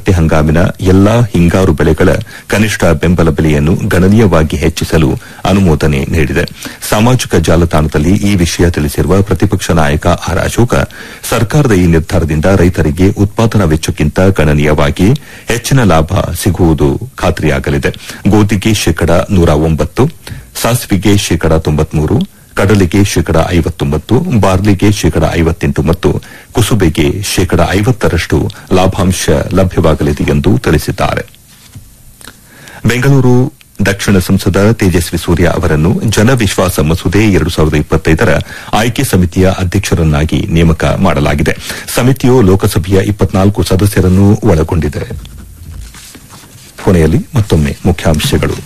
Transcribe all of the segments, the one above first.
ಮತ್ತೆ ಹಂಗಾಮಿನ ಎಲ್ಲಾ ಹಿಂಗಾರು ಬೆಳೆಗಳ ಕನಿಷ್ಠ ಬೆಂಬಲ ಬೆಲೆಯನ್ನು ಗಣನೀಯವಾಗಿ ಹೆಚ್ಚಿಸಲು ಅನುಮೋದನೆ ನೀಡಿದೆ ಸಾಮಾಜಿಕ ಜಾಲತಾಣದಲ್ಲಿ ಈ ವಿಷಯ ತಿಳಿಸಿರುವ ಪ್ರತಿಪಕ್ಷ ನಾಯಕ ಆರ್ ಅಶೋಕ ಸರ್ಕಾರದ ಈ ನಿರ್ಧಾರದಿಂದ ರೈತರಿಗೆ ಉತ್ಪಾದನಾ ವೆಚ್ಚಕ್ಕಿಂತ ಗಣನೀಯವಾಗಿ ಹೆಚ್ಚಿನ ಲಾಭ ಸಿಗುವುದು ಖಾತ್ರಿಯಾಗಲಿದೆ ಗೋಧಿಗೆ ಶೇಕಡ ನೂರ ಒಂಬತ್ತು ಸಾಸಿವೆಗೆ ಶೇಕಡ ತೊಂಬತ್ಮೂರು ಕಡಲೆಗೆ ಶೇಕಡ ಐವತ್ತೊಂಬತ್ತು ಬಾರ್ಲಿಗೆ ಶೇಕಡ ಐವತ್ತೆಂಟು ಮತ್ತು ಕುಸುಬೆಗೆ ಶೇಕಡ ಐವತ್ತರಷ್ಟು ಲಾಭಾಂಶ ಲಭ್ಯವಾಗಲಿದೆ ಎಂದು ತಿಳಿಸಿದ್ದಾರೆ ಬೆಂಗಳೂರು ದಕ್ಷಿಣ ಸಂಸದ ತೇಜಸ್ವಿ ಸೂರ್ಯ ಅವರನ್ನು ಜನವಿಶ್ವಾಸ ಮಸೂದೆ ಎರಡು ಸಾವಿರದ ಇಪ್ಪತ್ತೈದರ ಆಯ್ಕೆ ಸಮಿತಿಯ ಅಧ್ಯಕ್ಷರನ್ನಾಗಿ ನೇಮಕ ಮಾಡಲಾಗಿದೆ ಸಮಿತಿಯು ಲೋಕಸಭೆಯ ಇಪ್ಪತ್ನಾಲ್ಕು ಸದಸ್ಯರನ್ನು ಒಳಗೊಂಡಿದೆ ಕೊನೆಯಲ್ಲಿ ಮತ್ತೊಮ್ಮೆ ಮುಖ್ಯಾಂಶಗಳು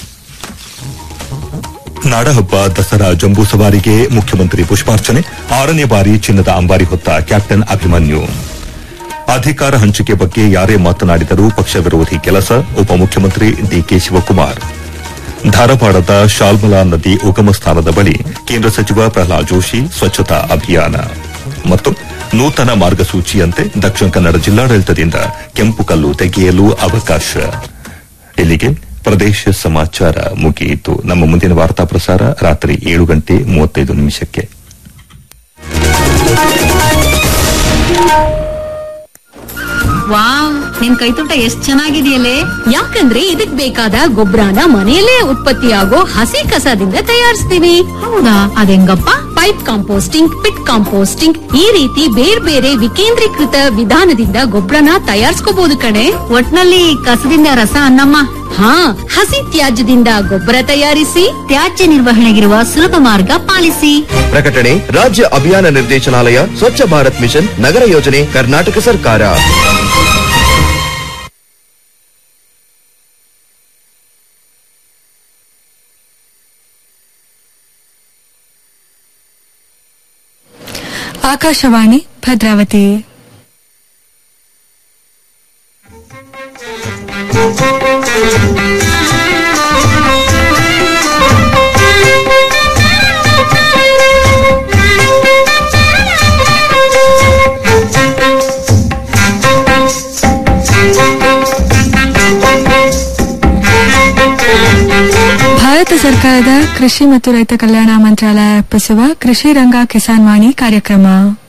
ನಾಡಹಬ್ಬ ದಸರಾ ಜಂಬೂ ಸವಾರಿಗೆ ಮುಖ್ಯಮಂತ್ರಿ ಪುಷ್ಪಾರ್ಚನೆ ಆರನೇ ಬಾರಿ ಚಿನ್ನದ ಅಂಬಾರಿ ಹೊತ್ತ ಕ್ಯಾಪ್ಟನ್ ಅಭಿಮನ್ಯು ಅಧಿಕಾರ ಹಂಚಿಕೆ ಬಗ್ಗೆ ಯಾರೇ ಮಾತನಾಡಿದರೂ ಪಕ್ಷ ವಿರೋಧಿ ಕೆಲಸ ಉಪಮುಖ್ಯಮಂತ್ರಿ ಡಿಕೆ ಶಿವಕುಮಾರ್ ಧಾರವಾಡದ ಶಾಲ್ಮಲಾ ನದಿ ಉಗಮ ಸ್ಥಾನದ ಬಳಿ ಕೇಂದ್ರ ಸಚಿವ ಪ್ರಹ್ಲಾದ್ ಜೋಶಿ ಸ್ವಚ್ಛತಾ ಅಭಿಯಾನ ಮತ್ತು ನೂತನ ಮಾರ್ಗಸೂಚಿಯಂತೆ ದಕ್ಷಿಣ ಕನ್ನಡ ಜಿಲ್ಲಾಡಳಿತದಿಂದ ಕೆಂಪು ಕಲ್ಲು ತೆಗೆಯಲು ಅವಕಾಶ ಇಲ್ಲಿಗೆ ಪ್ರದೇಶ ಸಮಾಚಾರ ಮುಗಿಯಿತು ನಮ್ಮ ಮುಂದಿನ ವಾರ್ತಾ ಪ್ರಸಾರ ರಾತ್ರಿ ಏಳು ಗಂಟೆ ಮೂವತ್ತೈದು ನಿಮಿಷಕ್ಕೆ ವಾವ್ ನಿನ್ ಕೈತೋಟ ಎಷ್ಟ್ ಚೆನ್ನಾಗಿದೆಯಲ್ಲೇ ಯಾಕಂದ್ರೆ ಇದಕ್ ಬೇಕಾದ ಗೊಬ್ಬರನ ಮನೆಯಲ್ಲೇ ಉತ್ಪತ್ತಿಯಾಗೋ ಹಸಿ ಕಸದಿಂದ ತಯಾರಿಸ್ತೀವಿ ಹೌದಾ ಅದೆಂಗಪ್ಪ ಪೈಪ್ ಕಾಂಪೋಸ್ಟಿಂಗ್ ಪಿಟ್ ಕಾಂಪೋಸ್ಟಿಂಗ್ ಈ ರೀತಿ ಬೇರೆ ಬೇರೆ ವಿಕೇಂದ್ರೀಕೃತ ವಿಧಾನದಿಂದ ಗೊಬ್ಬರನ ತಯಾರಿಸ್ಕೋಬಹುದು ಕಣೆ ಒಟ್ನಲ್ಲಿ ಕಸದಿಂದ ರಸ ಅನ್ನಮ್ಮ ಹಾ ಹಸಿ ತ್ಯಾಜ್ಯದಿಂದ ಗೊಬ್ಬರ ತಯಾರಿಸಿ ತ್ಯಾಜ್ಯ ನಿರ್ವಹಣೆಗಿರುವ ಸುಲಭ ಮಾರ್ಗ ಪಾಲಿಸಿ ಪ್ರಕಟಣೆ ರಾಜ್ಯ ಅಭಿಯಾನ ನಿರ್ದೇಶನಾಲಯ ಸ್ವಚ್ಛ ಭಾರತ್ ಮಿಷನ್ ನಗರ ಯೋಜನೆ ಕರ್ನಾಟಕ ಸರ್ಕಾರ ಆಕಾಶವಾಣಿ ಭದ್ರಾವತಿ ಭಾರತ ಸರ್ಕಾರದ ಕೃಷಿ ಮತ್ತು ರೈತ ಕಲ್ಯಾಣ ಮಂತ್ರಾಲಯ ಅರ್ಪಿಸುವ ಕೃಷಿ ರಂಗ ಕಿಸಾನ್ ವಾಣಿ ಕಾರ್ಯಕ್ರಮ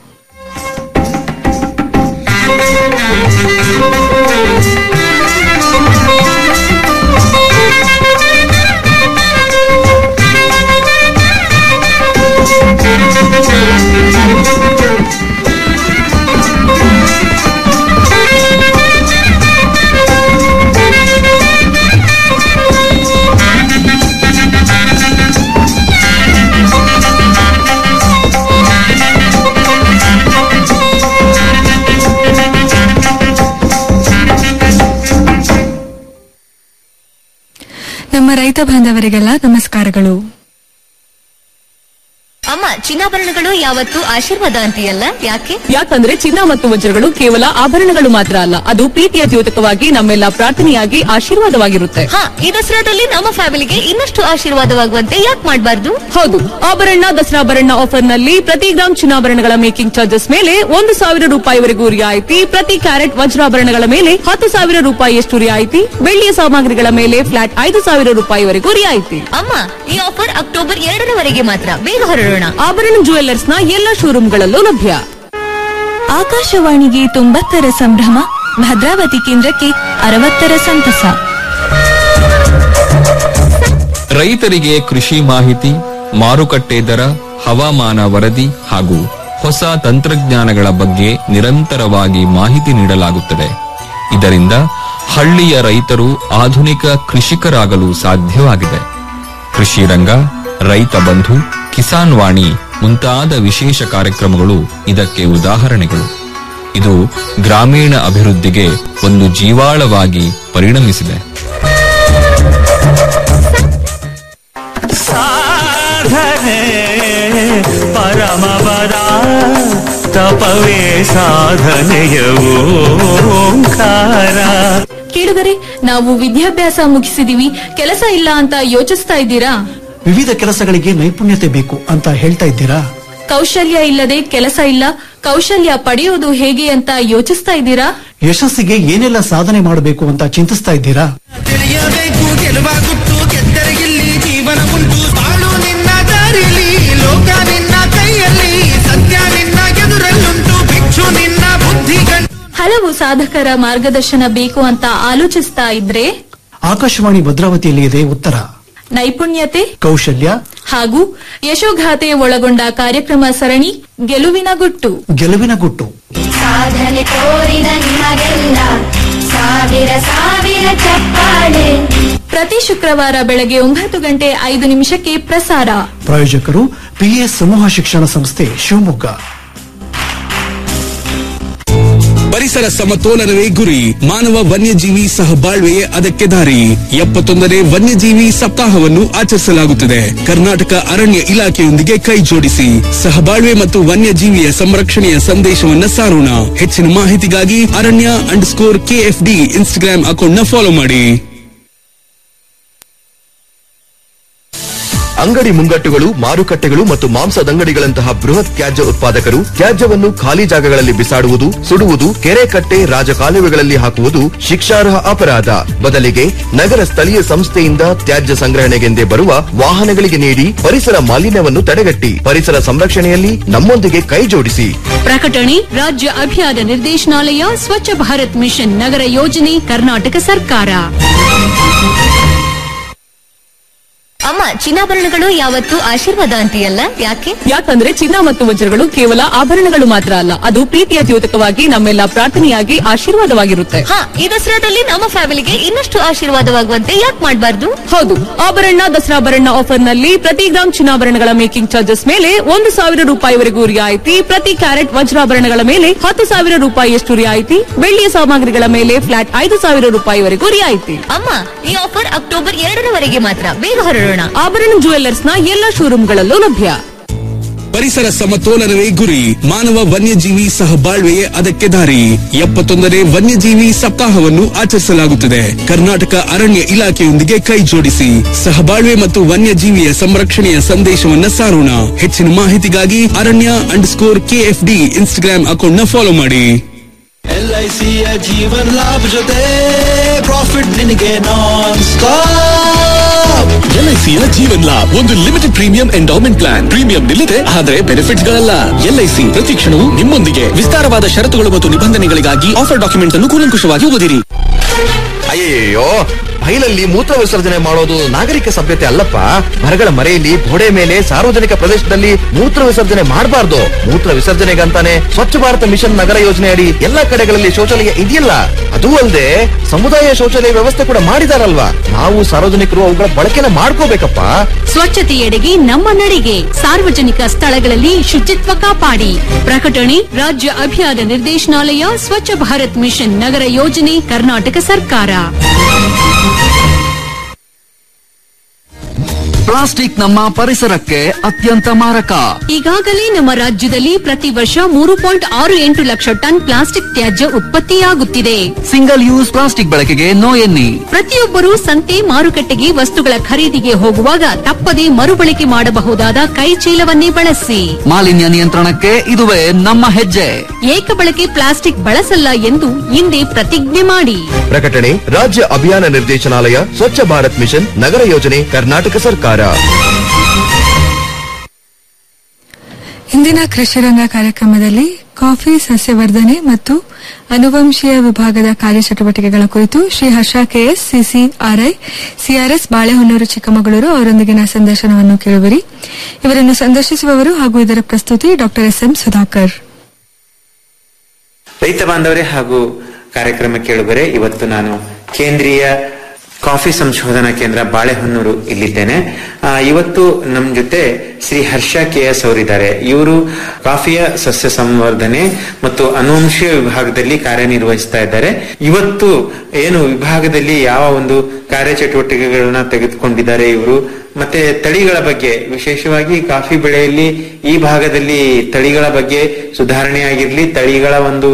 ನಮ್ಮ ರೈತ ಬಾಂಧವರಿಗೆಲ್ಲ ನಮಸ್ಕಾರಗಳು ಅಮ್ಮ ಚಿನ್ನಾಭರಣಗಳು ಯಾವತ್ತು ಆಶೀರ್ವಾದ ಅಂತೀಯಲ್ಲ ಯಾಕೆ ಯಾಕಂದ್ರೆ ಚಿನ್ನ ಮತ್ತು ವಜ್ರಗಳು ಕೇವಲ ಆಭರಣಗಳು ಮಾತ್ರ ಅಲ್ಲ ಅದು ಪ್ರೀತಿಯ ದ್ಯೋತಕವಾಗಿ ನಮ್ಮೆಲ್ಲ ಪ್ರಾರ್ಥನೆಯಾಗಿ ಆಶೀರ್ವಾದವಾಗಿರುತ್ತೆ ಹಾ ಈ ದಸರಾದಲ್ಲಿ ನಮ್ಮ ಫ್ಯಾಮಿಲಿಗೆ ಇನ್ನಷ್ಟು ಆಶೀರ್ವಾದವಾಗುವಂತೆ ಯಾಕೆ ಮಾಡಬಾರ್ದು ಹೌದು ಆಭರಣ ದಸರಾಭರಣ ಆಫರ್ ನಲ್ಲಿ ಪ್ರತಿ ಗ್ರಾಮ್ ಚಿನ್ನಾಭರಣಗಳ ಮೇಕಿಂಗ್ ಚಾರ್ಜಸ್ ಮೇಲೆ ಒಂದು ಸಾವಿರ ರೂಪಾಯಿವರೆಗೂ ರಿಯಾಯಿತಿ ಪ್ರತಿ ಕ್ಯಾರೆಟ್ ವಜ್ರಾಭರಣಗಳ ಮೇಲೆ ಹತ್ತು ಸಾವಿರ ರೂಪಾಯಿಯಷ್ಟು ರಿಯಾಯಿತಿ ಬೆಳ್ಳಿಯ ಸಾಮಗ್ರಿಗಳ ಮೇಲೆ ಫ್ಲಾಟ್ ಐದು ಸಾವಿರ ರೂಪಾಯಿವರೆಗೂ ರಿಯಾಯಿತಿ ಅಮ್ಮ ಈ ಆಫರ್ ಅಕ್ಟೋಬರ್ ಎರಡರವರೆಗೆ ಮಾತ್ರ ಬೇಗ ಹೊರಡೋಣ ಆಭರಣ ಜುವೆಲ್ಲರ್ಸ್ ನ ಎಲ್ಲ ಶೋರೂಮ್ಗಳಲ್ಲೂ ಲಭ್ಯ ಆಕಾಶವಾಣಿಗೆ ತೊಂಬತ್ತರ ಸಂಭ್ರಮ ಭದ್ರಾವತಿ ಕೇಂದ್ರಕ್ಕೆ ಅರವತ್ತರ ಸಂತಸ ರೈತರಿಗೆ ಕೃಷಿ ಮಾಹಿತಿ ಮಾರುಕಟ್ಟೆ ದರ ಹವಾಮಾನ ವರದಿ ಹಾಗೂ ಹೊಸ ತಂತ್ರಜ್ಞಾನಗಳ ಬಗ್ಗೆ ನಿರಂತರವಾಗಿ ಮಾಹಿತಿ ನೀಡಲಾಗುತ್ತದೆ ಇದರಿಂದ ಹಳ್ಳಿಯ ರೈತರು ಆಧುನಿಕ ಕೃಷಿಕರಾಗಲು ಸಾಧ್ಯವಾಗಿದೆ ಕೃಷಿ ರಂಗ ರೈತ ಬಂಧು ಕಿಸಾನ್ ವಾಣಿ ಮುಂತಾದ ವಿಶೇಷ ಕಾರ್ಯಕ್ರಮಗಳು ಇದಕ್ಕೆ ಉದಾಹರಣೆಗಳು ಇದು ಗ್ರಾಮೀಣ ಅಭಿವೃದ್ಧಿಗೆ ಒಂದು ಜೀವಾಳವಾಗಿ ಪರಿಣಮಿಸಿದೆ ಸಾಧನೆ ಪರಮವರ ತಪವೇ ಸಾಧನೆಯ ಓಂಕಾರ ಕೇಳುಗರೆ ನಾವು ವಿದ್ಯಾಭ್ಯಾಸ ಮುಗಿಸಿದೀವಿ ಕೆಲಸ ಇಲ್ಲ ಅಂತ ಯೋಚಿಸ್ತಾ ಇದ್ದೀರಾ ವಿವಿಧ ಕೆಲಸಗಳಿಗೆ ನೈಪುಣ್ಯತೆ ಬೇಕು ಅಂತ ಹೇಳ್ತಾ ಇದ್ದೀರಾ ಕೌಶಲ್ಯ ಇಲ್ಲದೆ ಕೆಲಸ ಇಲ್ಲ ಕೌಶಲ್ಯ ಪಡೆಯೋದು ಹೇಗೆ ಅಂತ ಯೋಚಿಸ್ತಾ ಇದ್ದೀರಾ ಯಶಸ್ಸಿಗೆ ಏನೆಲ್ಲ ಸಾಧನೆ ಮಾಡಬೇಕು ಅಂತ ಚಿಂತಿಸ್ತಾ ಇದ್ದೀರಾ ತಿಳಿಯಬೇಕು ಗೆಲುವ ಗುಟ್ಟು ಗೆದ್ದರೆ ಇಲ್ಲಿ ಜೀವನ ಉಂಟು ಬಾಳು ನಿನ್ನ ದಾರಿಲಿ ಲೋಕ ನಿನ್ನ ಕೈಯಲ್ಲಿ ಸತ್ಯ ನಿನ್ನ ಎದುರಲ್ಲುಂಟು ಭಿಕ್ಷು ನಿನ್ನ ಬುದ್ಧಿ ಹಲವು ಸಾಧಕರ ಮಾರ್ಗದರ್ಶನ ಬೇಕು ಅಂತ ಆಲೋಚಿಸ್ತಾ ಇದ್ರೆ ಆಕಾಶವಾಣಿ ಭದ್ರಾವತಿಯಲ್ಲಿ ಇದೆ ಉತ್ತರ ನೈಪುಣ್ಯತೆ ಕೌಶಲ್ಯ ಹಾಗೂ ಯಶೋಗಾಥೆ ಒಳಗೊಂಡ ಕಾರ್ಯಕ್ರಮ ಸರಣಿ ಗೆಲುವಿನ ಗುಟ್ಟು ಗೆಲುವಿನ ಗುಟ್ಟು ಸಾಧನೆ ತೋರಿದ ನಿಮಗೆಲ್ಲ ಸಾವಿರ ಸಾವಿರ ಚಪ್ಪಾಳೆ ಪ್ರತಿ ಶುಕ್ರವಾರ ಬೆಳಗ್ಗೆ ಒಂಬತ್ತು ಗಂಟೆ ಐದು ನಿಮಿಷಕ್ಕೆ ಪ್ರಸಾರ ಪ್ರಾಯೋಜಕರು ಪಿಎಸ್ ಸಮೂಹ ಶಿಕ್ಷಣ ಸಂಸ್ಥೆ ಶಿವಮೊಗ್ಗ ಪರಿಸರ ಸಮತೋಲನವೇ ಗುರಿ ಮಾನವ ವನ್ಯಜೀವಿ ಸಹಬಾಳ್ವೆಯೇ ಅದಕ್ಕೆ ದಾರಿ ಎಪ್ಪತ್ತೊಂದನೇ ವನ್ಯಜೀವಿ ಸಪ್ತಾಹವನ್ನು ಆಚರಿಸಲಾಗುತ್ತದೆ ಕರ್ನಾಟಕ ಅರಣ್ಯ ಇಲಾಖೆಯೊಂದಿಗೆ ಕೈ ಜೋಡಿಸಿ ಸಹಬಾಳ್ವೆ ಮತ್ತು ವನ್ಯಜೀವಿಯ ಸಂರಕ್ಷಣೆಯ ಸಂದೇಶವನ್ನ ಸಾರೋಣ ಹೆಚ್ಚಿನ ಮಾಹಿತಿಗಾಗಿ ಅರಣ್ಯ ಅಂಡ್ ಸ್ಕೋರ್ ಕೆಎಫ್ಡಿ ಇನ್ಸ್ಟಾಗ್ರಾಮ್ ಅಕೌಂಟ್ನ ಫಾಲೋ ಮಾಡಿ ಅಂಗಡಿ ಮುಂಗಟ್ಟುಗಳು ಮಾರುಕಟ್ಟೆಗಳು ಮತ್ತು ಮಾಂಸದಂಗಡಿಗಳಂತಹ ಬೃಹತ್ ತ್ಯಾಜ್ಯ ಉತ್ಪಾದಕರು ತ್ಯಾಜ್ಯವನ್ನು ಖಾಲಿ ಜಾಗಗಳಲ್ಲಿ ಬಿಸಾಡುವುದು ಸುಡುವುದು ಕೆರೆ ಕಟ್ಟೆ ರಾಜಕಾಲುವೆಗಳಲ್ಲಿ ಹಾಕುವುದು ಶಿಕ್ಷಾರ್ಹ ಅಪರಾಧ ಬದಲಿಗೆ ನಗರ ಸ್ಥಳೀಯ ಸಂಸ್ಥೆಯಿಂದ ತ್ಯಾಜ್ಯ ಸಂಗ್ರಹಣೆಗೆಂದೇ ಬರುವ ವಾಹನಗಳಿಗೆ ನೀಡಿ ಪರಿಸರ ಮಾಲಿನ್ಯವನ್ನು ತಡೆಗಟ್ಟಿ ಪರಿಸರ ಸಂರಕ್ಷಣೆಯಲ್ಲಿ ನಮ್ಮೊಂದಿಗೆ ಕೈ ಜೋಡಿಸಿ ಪ್ರಕಟಣೆ ರಾಜ್ಯ ಅಭಿಯಾನ ನಿರ್ದೇಶನಾಲಯ ಸ್ವಚ್ಛ ಭಾರತ್ ಮಿಷನ್ ನಗರ ಯೋಜನೆ ಕರ್ನಾಟಕ ಸರ್ಕಾರ ಅಮ್ಮ ಚಿನ್ನಾಭರಣಗಳು ಯಾವತ್ತೂ ಆಶೀರ್ವಾದ ಅಂತೀಯಲ್ಲ ಯಾಕೆ ಯಾಕಂದ್ರೆ ಚಿನ್ನ ಮತ್ತು ವಜ್ರಗಳು ಕೇವಲ ಆಭರಣಗಳು ಮಾತ್ರ ಅಲ್ಲ ಅದು ಪ್ರೀತಿಯ ದ್ಯೋತಕವಾಗಿ ನಮ್ಮೆಲ್ಲ ಪ್ರಾರ್ಥನೆಯಾಗಿ ಆಶೀರ್ವಾದವಾಗಿರುತ್ತೆ ಹಾ ಈ ದಸರಾದಲ್ಲಿ ನಮ್ಮ ಫ್ಯಾಮಿಲಿಗೆ ಇನ್ನಷ್ಟು ಆಶೀರ್ವಾದವಾಗುವಂತೆ ಯಾಕೆ ಮಾಡಬಾರ್ದು ಹೌದು ಆಭರಣ ದಸರಾಭರಣ ಆಫರ್ ನಲ್ಲಿ ಪ್ರತಿ ಗ್ರಾಮ್ ಚಿನ್ನಾಭರಣಗಳ ಮೇಕಿಂಗ್ ಚಾರ್ಜಸ್ ಮೇಲೆ ಒಂದು ಸಾವಿರ ರೂಪಾಯಿವರೆಗೂ ರಿಯಾಯಿತಿ ಪ್ರತಿ ಕ್ಯಾರೆಟ್ ವಜ್ರಾಭರಣಗಳ ಮೇಲೆ ಹತ್ತು ಸಾವಿರ ರೂಪಾಯಿಯಷ್ಟು ರಿಯಾಯಿತಿ ಬೆಳ್ಳಿಯ ಸಾಮಗ್ರಿಗಳ ಮೇಲೆ ಫ್ಲಾಟ್ ಐದು ಸಾವಿರ ರೂಪಾಯಿವರೆಗೂ ರಿಯಾಯಿತಿ ಅಮ್ಮ ಈ ಆಫರ್ ಅಕ್ಟೋಬರ್ ಎರಡರವರೆಗೆ ಮಾತ್ರ ಬೇಗ ಹೊರಡೋಣ ಆಭರಣ ಜುವೆಲ್ಲರ್ಸ್ ನ ಎಲ್ಲ ಶೋರೂಮ್ಗಳಲ್ಲೂ ಲಭ್ಯ ಪರಿಸರ ಸಮತೋಲನವೇ ಗುರಿ ಮಾನವ ವನ್ಯಜೀವಿ ಸಹಬಾಳ್ವೆಯೇ ಅದಕ್ಕೆ ದಾರಿ ಎಪ್ಪತ್ತೊಂದನೇ ವನ್ಯಜೀವಿ ಸಪ್ತಾಹವನ್ನು ಆಚರಿಸಲಾಗುತ್ತದೆ ಕರ್ನಾಟಕ ಅರಣ್ಯ ಇಲಾಖೆಯೊಂದಿಗೆ ಕೈ ಜೋಡಿಸಿ ಸಹಬಾಳ್ವೆ ಮತ್ತು ವನ್ಯಜೀವಿಯ ಸಂರಕ್ಷಣೆಯ ಸಂದೇಶವನ್ನ ಸಾರೋಣ ಹೆಚ್ಚಿನ ಮಾಹಿತಿಗಾಗಿ ಅರಣ್ಯ ಅಂಡ್ ಸ್ಕೋರ್ ಕೆಎಫ್ಡಿ ಇನ್ಸ್ಟಾಗ್ರಾಮ್ ಅಕೌಂಟ್ನ ಫಾಲೋ ಮಾಡಿ ಎಲ್ಐಸಿಯ ಜೀವನ್ ಲಾಭ ಜೊತೆ ಪ್ರಾಫಿಟ್ ನಿನಗೆ ನಾನ್ ಎಲ್ಐಸಿಯ ಜೀವನ್ ಲಾಭ್ ಒಂದು limited premium endowment plan premium ನಿಲ್ಲದೆ ಆದರೆ ಬೆನಿಫಿಟ್ಸ್ ಗಳಲ್ಲ ಎಲ್ಐಸಿ ಪ್ರತಿ ಕ್ಷಣವೂ ನಿಮ್ಮೊಂದಿಗೆ ವಿಸ್ತಾರವಾದ ಷರತ್ತುಗಳು ಮತ್ತು ನಿಬಂಧನೆಗಳಿಗಾಗಿ ಆಫರ್ ಡಾಕ್ಯುಮೆಂಟ್ ಅನ್ನು ಕೂಲಂಕುಷವಾಗಿ ಓದಿರಿ ಅಯ್ಯಯ್ಯೋ ಬೈಲಲ್ಲಿ ಮೂತ್ರ ವಿಸರ್ಜನೆ ಮಾಡೋದು ನಾಗರಿಕ ಸಭ್ಯತೆ ಅಲ್ಲಪ್ಪ ಮರಗಳ ಮರೆಯಲ್ಲಿ ಗೋಡೆ ಮೇಲೆ ಸಾರ್ವಜನಿಕ ಪ್ರದೇಶದಲ್ಲಿ ಮೂತ್ರ ವಿಸರ್ಜನೆ ಮಾಡಬಾರ್ದು ಮೂತ್ರ ವಿಸರ್ಜನೆಗಂತಾನೆ ಸ್ವಚ್ಛ ಭಾರತ ಮಿಷನ್ ನಗರ ಯೋಜನೆ ಅಡಿ ಎಲ್ಲಾ ಕಡೆಗಳಲ್ಲಿ ಶೌಚಾಲಯ ಇದೆಯಲ್ಲ ಅದೂ ಅಲ್ಲದೆ ಸಮುದಾಯ ಶೌಚಾಲಯ ವ್ಯವಸ್ಥೆ ಕೂಡ ಮಾಡಿದಾರಲ್ವಾ ನಾವು ಸಾರ್ವಜನಿಕರು ಅವುಗಳ ಬಳಕೆನ ಮಾಡ್ಕೋಬೇಕಪ್ಪ ಸ್ವಚ್ಛತೆಯೆಡೆಗೆ ನಮ್ಮ ನಡಿಗೆ ಸಾರ್ವಜನಿಕ ಸ್ಥಳಗಳಲ್ಲಿ ಶುಚಿತ್ವ ಕಾಪಾಡಿ ಪ್ರಕಟಣೆ ರಾಜ್ಯ ಅಭಿಯಾನ ನಿರ್ದೇಶನಾಲಯ ಸ್ವಚ್ಛ ಭಾರತ್ ಮಿಷನ್ ನಗರ ಯೋಜನೆ ಕರ್ನಾಟಕ ಸರ್ಕಾರ ಪ್ಲಾಸ್ಟಿಕ್ ನಮ್ಮ ಪರಿಸರಕ್ಕೆ ಅತ್ಯಂತ ಮಾರಕ ಈಗಾಗಲೇ ನಮ್ಮ ರಾಜ್ಯದಲ್ಲಿ ಪ್ರತಿ ವರ್ಷ ಮೂರು ಪಾಯಿಂಟ್ ಆರು ಎಂಟು ಲಕ್ಷ ಟನ್ ಪ್ಲಾಸ್ಟಿಕ್ ತ್ಯಾಜ್ಯ ಉತ್ಪತ್ತಿಯಾಗುತ್ತಿದೆ ಸಿಂಗಲ್ ಯೂಸ್ ಪ್ಲಾಸ್ಟಿಕ್ ಬಳಕೆಗೆ ನೋ ಎನ್ನಿ ಪ್ರತಿಯೊಬ್ಬರೂ ಸಂತೆ ಮಾರುಕಟ್ಟೆಗೆ ವಸ್ತುಗಳ ಖರೀದಿಗೆ ಹೋಗುವಾಗ ತಪ್ಪದೆ ಮರುಬಳಕೆ ಮಾಡಬಹುದಾದ ಕೈ ಚೀಲವನ್ನೇ ಬಳಸಿ ಮಾಲಿನ್ಯ ನಿಯಂತ್ರಣಕ್ಕೆ ಇದುವೇ ನಮ್ಮ ಹೆಜ್ಜೆ ಏಕಬಳಕೆ ಪ್ಲಾಸ್ಟಿಕ್ ಬಳಸಲ್ಲ ಎಂದು ಹಿಂದೆ ಪ್ರತಿಜ್ಞೆ ಮಾಡಿ ಪ್ರಕಟಣೆ ರಾಜ್ಯ ಅಭಿಯಾನ ನಿರ್ದೇಶನಾಲಯ ಸ್ವಚ್ಛ ಭಾರತ್ ಮಿಷನ್ ನಗರ ಯೋಜನೆ ಕರ್ನಾಟಕ ಸರ್ಕಾರ ಇಂದಿನ ಕೃಷಿರಂಗ ಕಾರ್ಯಕ್ರಮದಲ್ಲಿ ಕಾಫಿ ಸಸ್ಯವರ್ಧನೆ ಮತ್ತು ಅನುವಂಶೀಯ ವಿಭಾಗದ ಕಾರ್ಯಚಟುವಟಿಕೆಗಳ ಕುರಿತು Shri Harsha KS CCRI CRS Balehonnur Chikkamagaluru ಅವರೊಂದಿಗಿನ ಸಂದರ್ಶನವನ್ನು ಕೇಳುವಿರಿ ಇವರನ್ನು ಸಂದರ್ಶಿಸುವವರು ಹಾಗೂ ಇದರ ಪ್ರಸ್ತುತಿ ಡಾಕ್ಟರ್ ಎಸ್ ಎಂ ಸುಧಾಕರ್ ರೈತ ಬಾಂಧವರೇ ಹಾಗೂ ಕಾರ್ಯಕ್ರಮ ಕೇಳುಗರೆ ಇವತ್ತು ನಾನು ಕೇಂದ್ರೀಯ ಕಾಫಿ ಸಂಶೋಧನಾ ಕೇಂದ್ರ ಬಾಳೆಹೊನ್ನೂರು ಇಲ್ಲಿದ್ದೇನೆ ಆ, ಇವತ್ತು ನಮ್ಮ ಜೊತೆ ಶ್ರೀ ಹರ್ಷ ಕೆ ಎಸ್ ಅವರಿದ್ದಾರೆ ಇವರು ಕಾಫಿಯ ಸಸ್ಯ ಸಂವರ್ಧನೆ ಮತ್ತು ಅನುವಂಶೀಯ ವಿಭಾಗದಲ್ಲಿ ಕಾರ್ಯನಿರ್ವಹಿಸ್ತಾ ಇದ್ದಾರೆ ಇವತ್ತು ಏನು ವಿಭಾಗದಲ್ಲಿ ಯಾವ ಒಂದು ಕಾರ್ಯಚಟುವಟಿಕೆಗಳನ್ನ ತೆಗೆದುಕೊಂಡಿದ್ದಾರೆ ಇವರು ಮತ್ತೆ ತಳಿಗಳ ಬಗ್ಗೆ ವಿಶೇಷವಾಗಿ ಕಾಫಿ ಬೆಳೆಯಲ್ಲಿ ಈ ಭಾಗದಲ್ಲಿ ತಳಿಗಳ ಬಗ್ಗೆ ಸುಧಾರಣೆ ಆಗಿರ್ಲಿ ತಳಿಗಳ ಒಂದು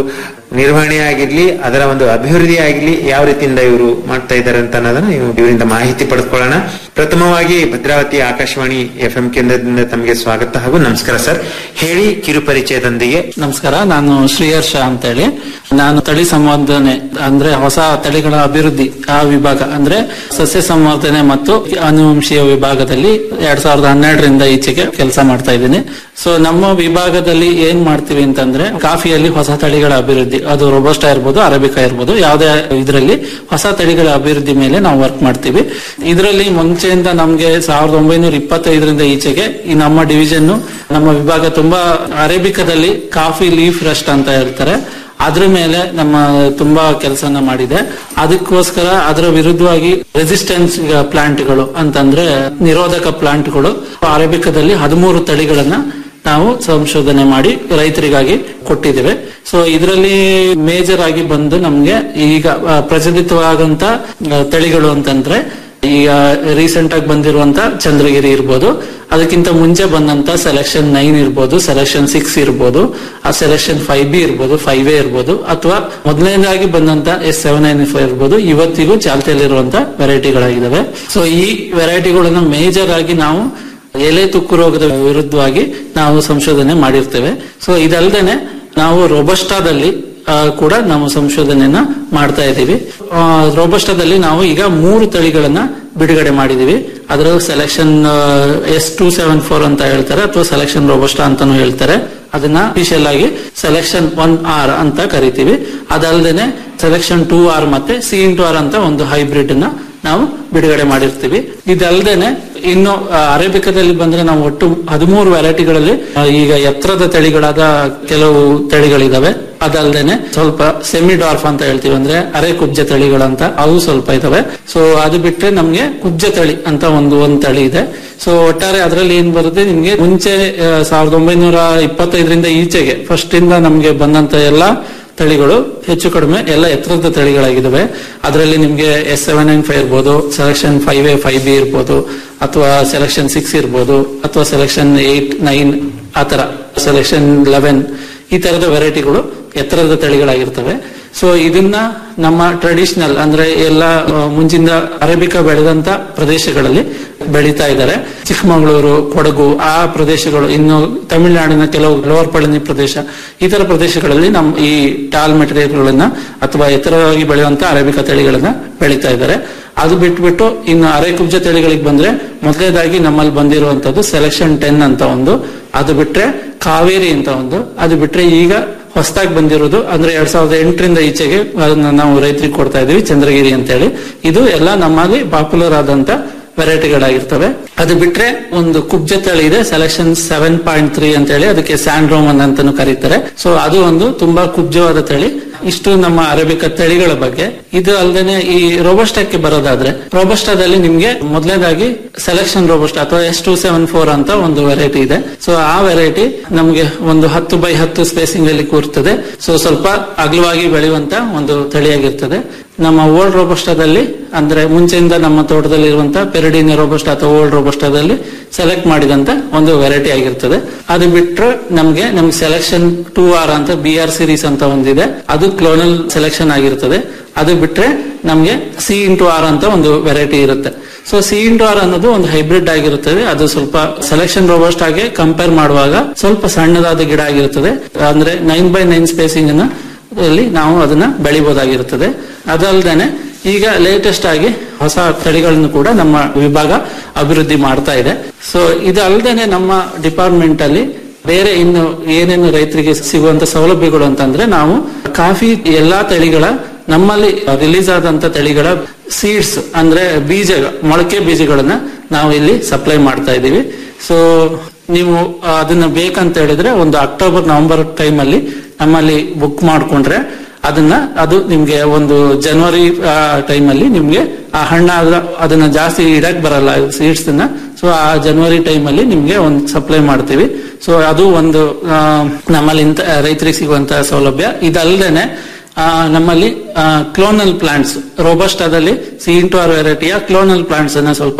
ನಿರ್ವಹಣೆ ಆಗಿರ್ಲಿ ಅದರ ಒಂದು ಅಭಿವೃದ್ಧಿ ಆಗಿರ್ಲಿ ಯಾವ ರೀತಿಯಿಂದ ಇವರು ಮಾಡ್ತಾ ಇದ್ದಾರೆ ಅಂತ ಅನ್ನೋದನ್ನ ಇವು- ಇವರಿಂದ ಮಾಹಿತಿ ಪಡೆದುಕೊಳ್ಳೋಣ ಪ್ರಥಮವಾಗಿ ಭದ್ರಾವತಿ ಆಕಾಶವಾಣಿ ಎಫ್ ಎಂ ಕೇಂದ್ರದಿಂದ ತಮಗೆ ಸ್ವಾಗತ ಹಾಗೂ ನಮಸ್ಕಾರ ಸರ್ ಹೇಳಿ ಕಿರು ಪರಿಚಯದೊಂದಿಗೆ ನಮಸ್ಕಾರ ನಾನು ಶ್ರೀಹರ್ಷ ಅಂತೇಳಿ ನಾನು ತಳಿ ಸಂವರ್ಧನೆ ಅಂದ್ರೆ ಹೊಸ ತಳಿಗಳ ಅಭಿವೃದ್ಧಿ ಆ ವಿಭಾಗ ಅಂದ್ರೆ ಸಸ್ಯ ಸಂವರ್ಧನೆ ಮತ್ತು ಅನುವಂಶೀಯ ವಿಭಾಗದಲ್ಲಿ ಎರಡ್ ಸಾವಿರದ ಹನ್ನೆರಡರಿಂದ ಈಚೆಗೆ ಕೆಲಸ ಮಾಡ್ತಾ ಇದ್ದೀನಿ ಸೊ ನಮ್ಮ ವಿಭಾಗದಲ್ಲಿ ಏನ್ ಮಾಡ್ತೀವಿ ಅಂತಂದ್ರೆ ಕಾಫಿಯಲ್ಲಿ ಹೊಸ ತಳಿಗಳ ಅಭಿವೃದ್ಧಿ ಅದು ರೋಬೋಸ್ಟಾ ಇರ್ಬೋದು ಅರೇಬಿಕಾ ಇರ್ಬೋದು ಯಾವುದೇ ಇದರಲ್ಲಿ ಹೊಸ ತಳಿಗಳ ಅಭಿವೃದ್ಧಿ ಮೇಲೆ ನಾವು ವರ್ಕ್ ಮಾಡ್ತೀವಿ ಇದರಲ್ಲಿ ಮುಂಚೆಯಿಂದ ನಮ್ಗೆ ಸಾವಿರದ ಒಂಬೈನೂರ ಇಪ್ಪತ್ತೈದರಿಂದ ಈಚೆಗೆ ಈ ನಮ್ಮ ಡಿವಿಷನ್ ನಮ್ಮ ವಿಭಾಗ ತುಂಬಾ ಅರೇಬಿಕಾದಲ್ಲಿ ಕಾಫಿ ಲೀಫ್ ರಸ್ಟ್ ಅಂತ ಹೇಳ್ತಾರೆ ಅದ್ರ ಮೇಲೆ ನಮ್ಮ ತುಂಬಾ ಕೆಲಸನ ಮಾಡಿದೆ ಅದಕ್ಕೋಸ್ಕರ ಅದರ ವಿರುದ್ಧವಾಗಿ ರೆಸಿಸ್ಟೆನ್ಸ್ ಪ್ಲಾಂಟ್ಗಳು ಅಂತಂದ್ರೆ ನಿರೋಧಕ ಪ್ಲಾಂಟ್ಗಳು ಅರೇಬಿಕಾದಲ್ಲಿ ಹದಿಮೂರು ತಳಿಗಳನ್ನ ನಾವು ಸಂಶೋಧನೆ ಮಾಡಿ ರೈತರಿಗಾಗಿ ಕೊಟ್ಟಿದ್ದೇವೆ ಸೊ ಇದರಲ್ಲಿ ಮೇಜರ್ ಆಗಿ ಬಂದು ನಮ್ಗೆ ಈಗ ಆ, ಪ್ರಚಲಿತವಾದಂತ ಆ, ತಳಿಗಳು ಅಂತಂದ್ರೆ ಈಗ ರೀಸೆಂಟ್ ಆಗಿ ಬಂದಿರುವಂತ ಚಂದ್ರಗಿರಿ ಇರ್ಬೋದು ಅದಕ್ಕಿಂತ ಮುಂಚೆ ಬಂದಂತ ಸೆಲೆಕ್ಷನ್ ನೈನ್ ಇರ್ಬೋದು ಸೆಲೆಕ್ಷನ್ ಸಿಕ್ಸ್ ಇರ್ಬೋದು ಆ ಸೆಲೆಕ್ಷನ್ ಫೈವ್ ಬಿ ಇರ್ಬೋದು ಫೈವ್ ಎ ಇರ್ಬೋದು ಅಥವಾ ಮೊದಲನೇದಾಗಿ ಬಂದಂತ ಎಸ್ ಸೆವೆನ್ ನೈನ್ ಫೈವ್ ಇರ್ಬೋದು ಇವತ್ತಿಗೂ ಚಾಲ್ತಿಯಲ್ಲಿರುವಂತ ವೆರೈಟಿಗಳಾಗಿದ್ದಾವೆ ಸೊ ಈ ವೆರೈಟಿಗಳನ್ನ ಮೇಜರ್ ಆಗಿ ನಾವು ಎಲೆ ತುಕ್ಕು ರೋಗದ ವಿರುದ್ಧವಾಗಿ ನಾವು ಸಂಶೋಧನೆ ಮಾಡಿರ್ತೇವೆ ಸೊ ಇದಲ್ದೇನೆ ನಾವು ರೊಬಸ್ಟಾದಲ್ಲಿ ಆ, ಕೂಡ ನಾವು ಸಂಶೋಧನೆಯನ್ನ ಮಾಡ್ತಾ ಇದ್ದೀವಿ ಆ, ರೋಬಸ್ಟಾದಲ್ಲಿ ನಾವು ಈಗ ಮೂರು ತಳಿಗಳನ್ನ ಬಿಡುಗಡೆ ಮಾಡಿದೀವಿ ಅದರ selection S two seven four ಅಂತ ಹೇಳ್ತಾರೆ ಅಥವಾ ಸೆಲೆಕ್ಷನ್ ರೋಬಸ್ಟಾ ಅಂತಾನು ಹೇಳ್ತಾರೆ ಅದನ್ನ ಅಫಿಷಿಯಲ್ ಆಗಿ ಸೆಲೆಕ್ಷನ್ ಒನ್ ಆರ್ ಅಂತ ಕರಿತೀವಿ ಅದಲ್ದೇನೆ ಸೆಲೆಕ್ಷನ್ ಟೂ ಆರ್ ಮತ್ತೆ ಸಿ ಇಂಟು ಆರ್ ಅಂತ ಒಂದು ಹೈಬ್ರಿಡ್ ನ ನಾವು ಬಿಡುಗಡೆ ಮಾಡಿರ್ತೀವಿ ಇದಲ್ದೇನೆ ಇನ್ನು ಆ, ಅರೇಬಿಕಾದಲ್ಲಿ ಬಂದ್ರೆ ನಾವು ಒಟ್ಟು ಹದಿಮೂರು ವೆರೈಟಿಗಳಲ್ಲಿ ಆ, ಈಗ ಎತ್ತರದ ತಳಿಗಳಾದ ಕೆಲವು ತಳಿಗಳಿದಾವೆ ಅದಲ್ದೇನೆ ಸ್ವಲ್ಪ ಸೆಮಿ ಡಾರ್ಫ್ ಅಂತ ಹೇಳ್ತೀವಿ ಅಂದ್ರೆ ಅರೆ ಕುಬ್ಜ ತಳಿಗಳಂತ ಅವು ಸ್ವಲ್ಪ ಇದಾವೆ ಸೊ ಅದು ಬಿಟ್ರೆ ನಮ್ಗೆ ಕುಬ್ಜ ತಳಿ ಅಂತ ಒಂದು ಒಂದ್ ತಳಿ ಇದೆ ಸೊ ಒಟ್ಟಾರೆ ಅದರಲ್ಲಿ ಏನ್ ಬರುತ್ತೆ ನಿಮ್ಗೆ ಮುಂಚೆ ಆ, ಸಾವಿರದ ಒಂಬೈನೂರ ಇಪ್ಪತ್ತೈದರಿಂದ ಈಚೆಗೆ ಫಸ್ಟ್ ಇಂದ ನಮ್ಗೆ ಬಂದಂತ ಎಲ್ಲಾ ತಳಿಗಳು ಹೆಚ್ಚು ಕಡಿಮೆ ಎಲ್ಲ ಎತ್ತರದ ತಳಿಗಳಾಗಿದ್ದಾವೆ ಅದರಲ್ಲಿ ನಿಮ್ಗೆ ಎಸ್ ಸೆವೆನ್ ನೈನ್ ಫೈವ್ ಇರ್ಬೋದು selection five A five B ಇರ್ಬೋದು ಅಥವಾ ಸೆಲೆಕ್ಷನ್ ಸಿಕ್ಸ್ ಇರ್ಬೋದು ಅಥವಾ ಸೆಲೆಕ್ಷನ್ ಏಟ್ ನೈನ್ ಆತರ ಸೆಲೆಕ್ಷನ್ ಲೆವೆನ್ ಈ ತರದ ವೆರೈಟಿಗಳು ಎತ್ತರದ ತಳಿಗಳಾಗಿರ್ತವೆ ಸೊ ಇದನ್ನ ನಮ್ಮ ಟ್ರೆಡಿಷನಲ್ ಅಂದ್ರೆ ಎಲ್ಲ ಆ, ಮುಂಚಿಂದ ಅರೇಬಿಕಾ ಬೆಳೆದಂತ ಪ್ರದೇಶಗಳಲ್ಲಿ ಬೆಳೀತಾ ಇದ್ದಾರೆ ಚಿಕ್ಕಮಗಳೂರು ಕೊಡಗು ಆ ಪ್ರದೇಶಗಳು ಇನ್ನು ತಮಿಳುನಾಡಿನ ಕೆಲವು ಲೋವರ್ ಪಳನಿ ಪ್ರದೇಶ ಈ ತರ ಪ್ರದೇಶಗಳಲ್ಲಿ ನಮ್ಮ ಈ ಟಾಲ್ ಮೆಟೀರಿಯಲ್ಗಳನ್ನ ಅಥವಾ ಎತ್ತರವಾಗಿ ಬೆಳೆಯುವಂತ ಅರೇಬಿಕಾ ತಳಿಗಳನ್ನ ಬೆಳೀತಾ ಇದ್ದಾರೆ ಅದು ಬಿಟ್ಬಿಟ್ಟು ಇನ್ನು ಅರೆಕುಬ್ಜ ತಳಿಗಳಿಗೆ ಬಂದ್ರೆ ಮೊದಲನೇದಾಗಿ ನಮ್ಮಲ್ಲಿ ಬಂದಿರುವಂತದ್ದು ಸೆಲೆಕ್ಷನ್ ಟೆನ್ ಅಂತ ಒಂದು ಅದು ಬಿಟ್ರೆ ಕಾವೇರಿ ಅಂತ ಒಂದು ಅದು ಬಿಟ್ರೆ ಈಗ ಹೊಸದಾಗಿ ಬಂದಿರೋದು ಅಂದ್ರೆ ಎರಡ್ ಸಾವಿರದ ಎಂಟರಿಂದ ಈಚೆಗೆ ಅದನ್ನ ನಾವು ರೈತರಿಗೆ ಕೊಡ್ತಾ ಇದೀವಿ ಚಂದ್ರಗಿರಿ ಅಂತ ಹೇಳಿ ಇದು ಎಲ್ಲ ನಮ್ಮಲ್ಲಿ ಪಾಪ್ಯುಲರ್ ಆದಂತ ವೆರೈಟಿಗಳಾಗಿರ್ತವೆ ಅದು ಬಿಟ್ರೆ ಒಂದು ಕುಬ್ಜ ತಳಿ ಇದೆ ಸೆಲೆಕ್ಷನ್ ಸೆವೆನ್ ಪಾಯಿಂಟ್ ತ್ರೀ ಅಂತ ಹೇಳಿ ಅದಕ್ಕೆ ಸ್ಯಾಂಡ್ರೋಮನ್ ಅಂತಾನು ಕರೀತಾರೆ ಸೊ ಅದು ಒಂದು ತುಂಬಾ ಕುಬ್ಜವಾದ ತಳಿ ಇಷ್ಟು ನಮ್ಮ ಅರೇಬಿಕ ತಳಿಗಳ ಬಗ್ಗೆ ಇದು ಅಲ್ಲದೆ ಈ ರೋಬೋಸ್ಟಾಕ್ಕೆ ಬರೋದಾದ್ರೆ ರೋಬೋಸ್ಟಾದಲ್ಲಿ ನಿಮ್ಗೆ ಮೊದಲನೇದಾಗಿ ಸೆಲೆಕ್ಷನ್ ರೋಬೋಸ್ಟಾ ಅಥವಾ ಎಸ್ ಟೂ ಸೆವೆನ್ ಫೋರ್ ಅಂತ ಒಂದು ವೆರೈಟಿ ಇದೆ ಸೊ ಆ ವೆರೈಟಿ ನಮ್ಗೆ ಒಂದು ಹತ್ತು ಬೈ ಹತ್ತು ಸ್ಪೇಸಿಂಗ್ ಅಲ್ಲಿ ಕೂರ್ತದೆ ಸೊ ಸ್ವಲ್ಪ ಅಗಲವಾಗಿ ಬೆಳೆಯುವಂತ ಒಂದು ತಳಿಯಾಗಿರ್ತದೆ ನಮ್ಮ ಓಲ್ಡ್ ರೋಬೋಸ್ಟಾದಲ್ಲಿ ಅಂದ್ರೆ ಮುಂಚೆಯಿಂದ ನಮ್ಮ ತೋಟದಲ್ಲಿ ಇರುವಂತ ಪೆರಡಿನ ರೋಬೋಸ್ಟಾ ಅಥವಾ ಓಲ್ಡ್ ರೋಬೋಸ್ಟಾದಲ್ಲಿ ಸೆಲೆಕ್ಟ್ ಮಾಡಿದಂತ ಒಂದು ವೆರೈಟಿ ಆಗಿರ್ತದೆ ಅದು ಬಿಟ್ರೆ ನಮ್ಗೆ ನಮ್ಗೆ ಸೆಲೆಕ್ಷನ್ ಟೂ ಆರ್ ಅಂತ ಬಿ ಆರ್ ಸಿರೀಸ್ ಅಂತ ಒಂದಿದೆ ಅದು ಕ್ಲೋನಲ್ ಸೆಲೆಕ್ಷನ್ ಆಗಿರ್ತದೆ ಅದು ಬಿಟ್ರೆ ನಮ್ಗೆ ಸಿ ಇಂಟು ಆರ್ ಅಂತ ಒಂದು ವೆರೈಟಿ ಇರುತ್ತೆ ಸೊ ಸಿ ಇಂಟು ಆರ್ ಅನ್ನೋದು ಒಂದು ಹೈಬ್ರಿಡ್ ಆಗಿರುತ್ತದೆ ಅದು ಸ್ವಲ್ಪ ಸೆಲೆಕ್ಷನ್ ರೋಬೋಸ್ಟ್ ಆಗಿ ಕಂಪೇರ್ ಮಾಡುವಾಗ ಸ್ವಲ್ಪ ಸಣ್ಣದಾದ ಗಿಡ ಆಗಿರುತ್ತದೆ ಅಂದ್ರೆ ನೈನ್ ಬೈ ನೈನ್ ಸ್ಪೇಸಿಂಗ್ ಅನ್ನ ಅಲ್ಲಿ ನಾವು ಅದನ್ನ ಬೆಳಿಬಹುದಾಗಿರುತ್ತದೆ ಅದಲ್ದೇನೆ ಈಗ ಲೇಟೆಸ್ಟ್ ಆಗಿ ಹೊಸ ತಳಿಗಳನ್ನು ಕೂಡ ನಮ್ಮ ವಿಭಾಗ ಅಭಿವೃದ್ಧಿ ಮಾಡ್ತಾ ಇದೆ ಸೊ ಇದು ಅಲ್ಲದೇನೆ ನಮ್ಮ ಡಿಪಾರ್ಟ್ಮೆಂಟ್ ಅಲ್ಲಿ ಬೇರೆ ಇನ್ನು ಏನೇನು ರೈತರಿಗೆ ಸಿಗುವಂತ ಸೌಲಭ್ಯಗಳು ಅಂತಂದ್ರೆ ನಾವು ಕಾಫಿ ಎಲ್ಲಾ ತಳಿಗಳ ನಮ್ಮಲ್ಲಿ ರಿಲೀಸ್ ಆದಂತ ತಳಿಗಳ ಸೀಡ್ಸ್ ಅಂದ್ರೆ ಬೀಜ ಮೊಳಕೆ ಬೀಜಗಳನ್ನ ನಾವು ಇಲ್ಲಿ ಸಪ್ಲೈ ಮಾಡ್ತಾ ಇದ್ದೀವಿ ಸೊ ನೀವು ಅದನ್ನ ಬೇಕಂತ ಹೇಳಿದ್ರೆ ಒಂದು ಅಕ್ಟೋಬರ್ ನವೆಂಬರ್ ಟೈಮ್ ಅಲ್ಲಿ ನಮ್ಮಲ್ಲಿ ಬುಕ್ ಮಾಡ್ಕೊಂಡ್ರೆ ಅದನ್ನ ಅದು ನಿಮ್ಗೆ ಒಂದು ಜನವರಿ ಟೈಮ್ ಅಲ್ಲಿ ನಿಮ್ಗೆ ಆ ಹಣ್ಣಾದ ಅದನ್ನ ಜಾಸ್ತಿ ಇಡಕ್ ಬರಲ್ಲ ಸೀಡ್ಸ್ ಸೊ ಆ ಜನವರಿ ಟೈಮ್ ಅಲ್ಲಿ ನಿಮ್ಗೆ ಒಂದು ಸಪ್ಲೈ ಮಾಡ್ತೀವಿ ಸೊ ಅದು ಒಂದು ಆ, ನಮ್ಮಲ್ಲಿ ಇಂತ ರೈತರಿಗೆ ಸಿಗುವಂತಹ ಸೌಲಭ್ಯ ಇದಲ್ದೇನೆ ಆ, ನಮ್ಮಲ್ಲಿ ಕ್ಲೋನಲ್ ಪ್ಲಾಂಟ್ಸ್ ರೋಬಸ್ಟಾದಲ್ಲಿ ಸಿ ಇಂಟು ಆರ್ ವೆರೈಟಿಯ ಕ್ಲೋನಲ್ ಪ್ಲಾಂಟ್ಸ್ ಅನ್ನ ಸ್ವಲ್ಪ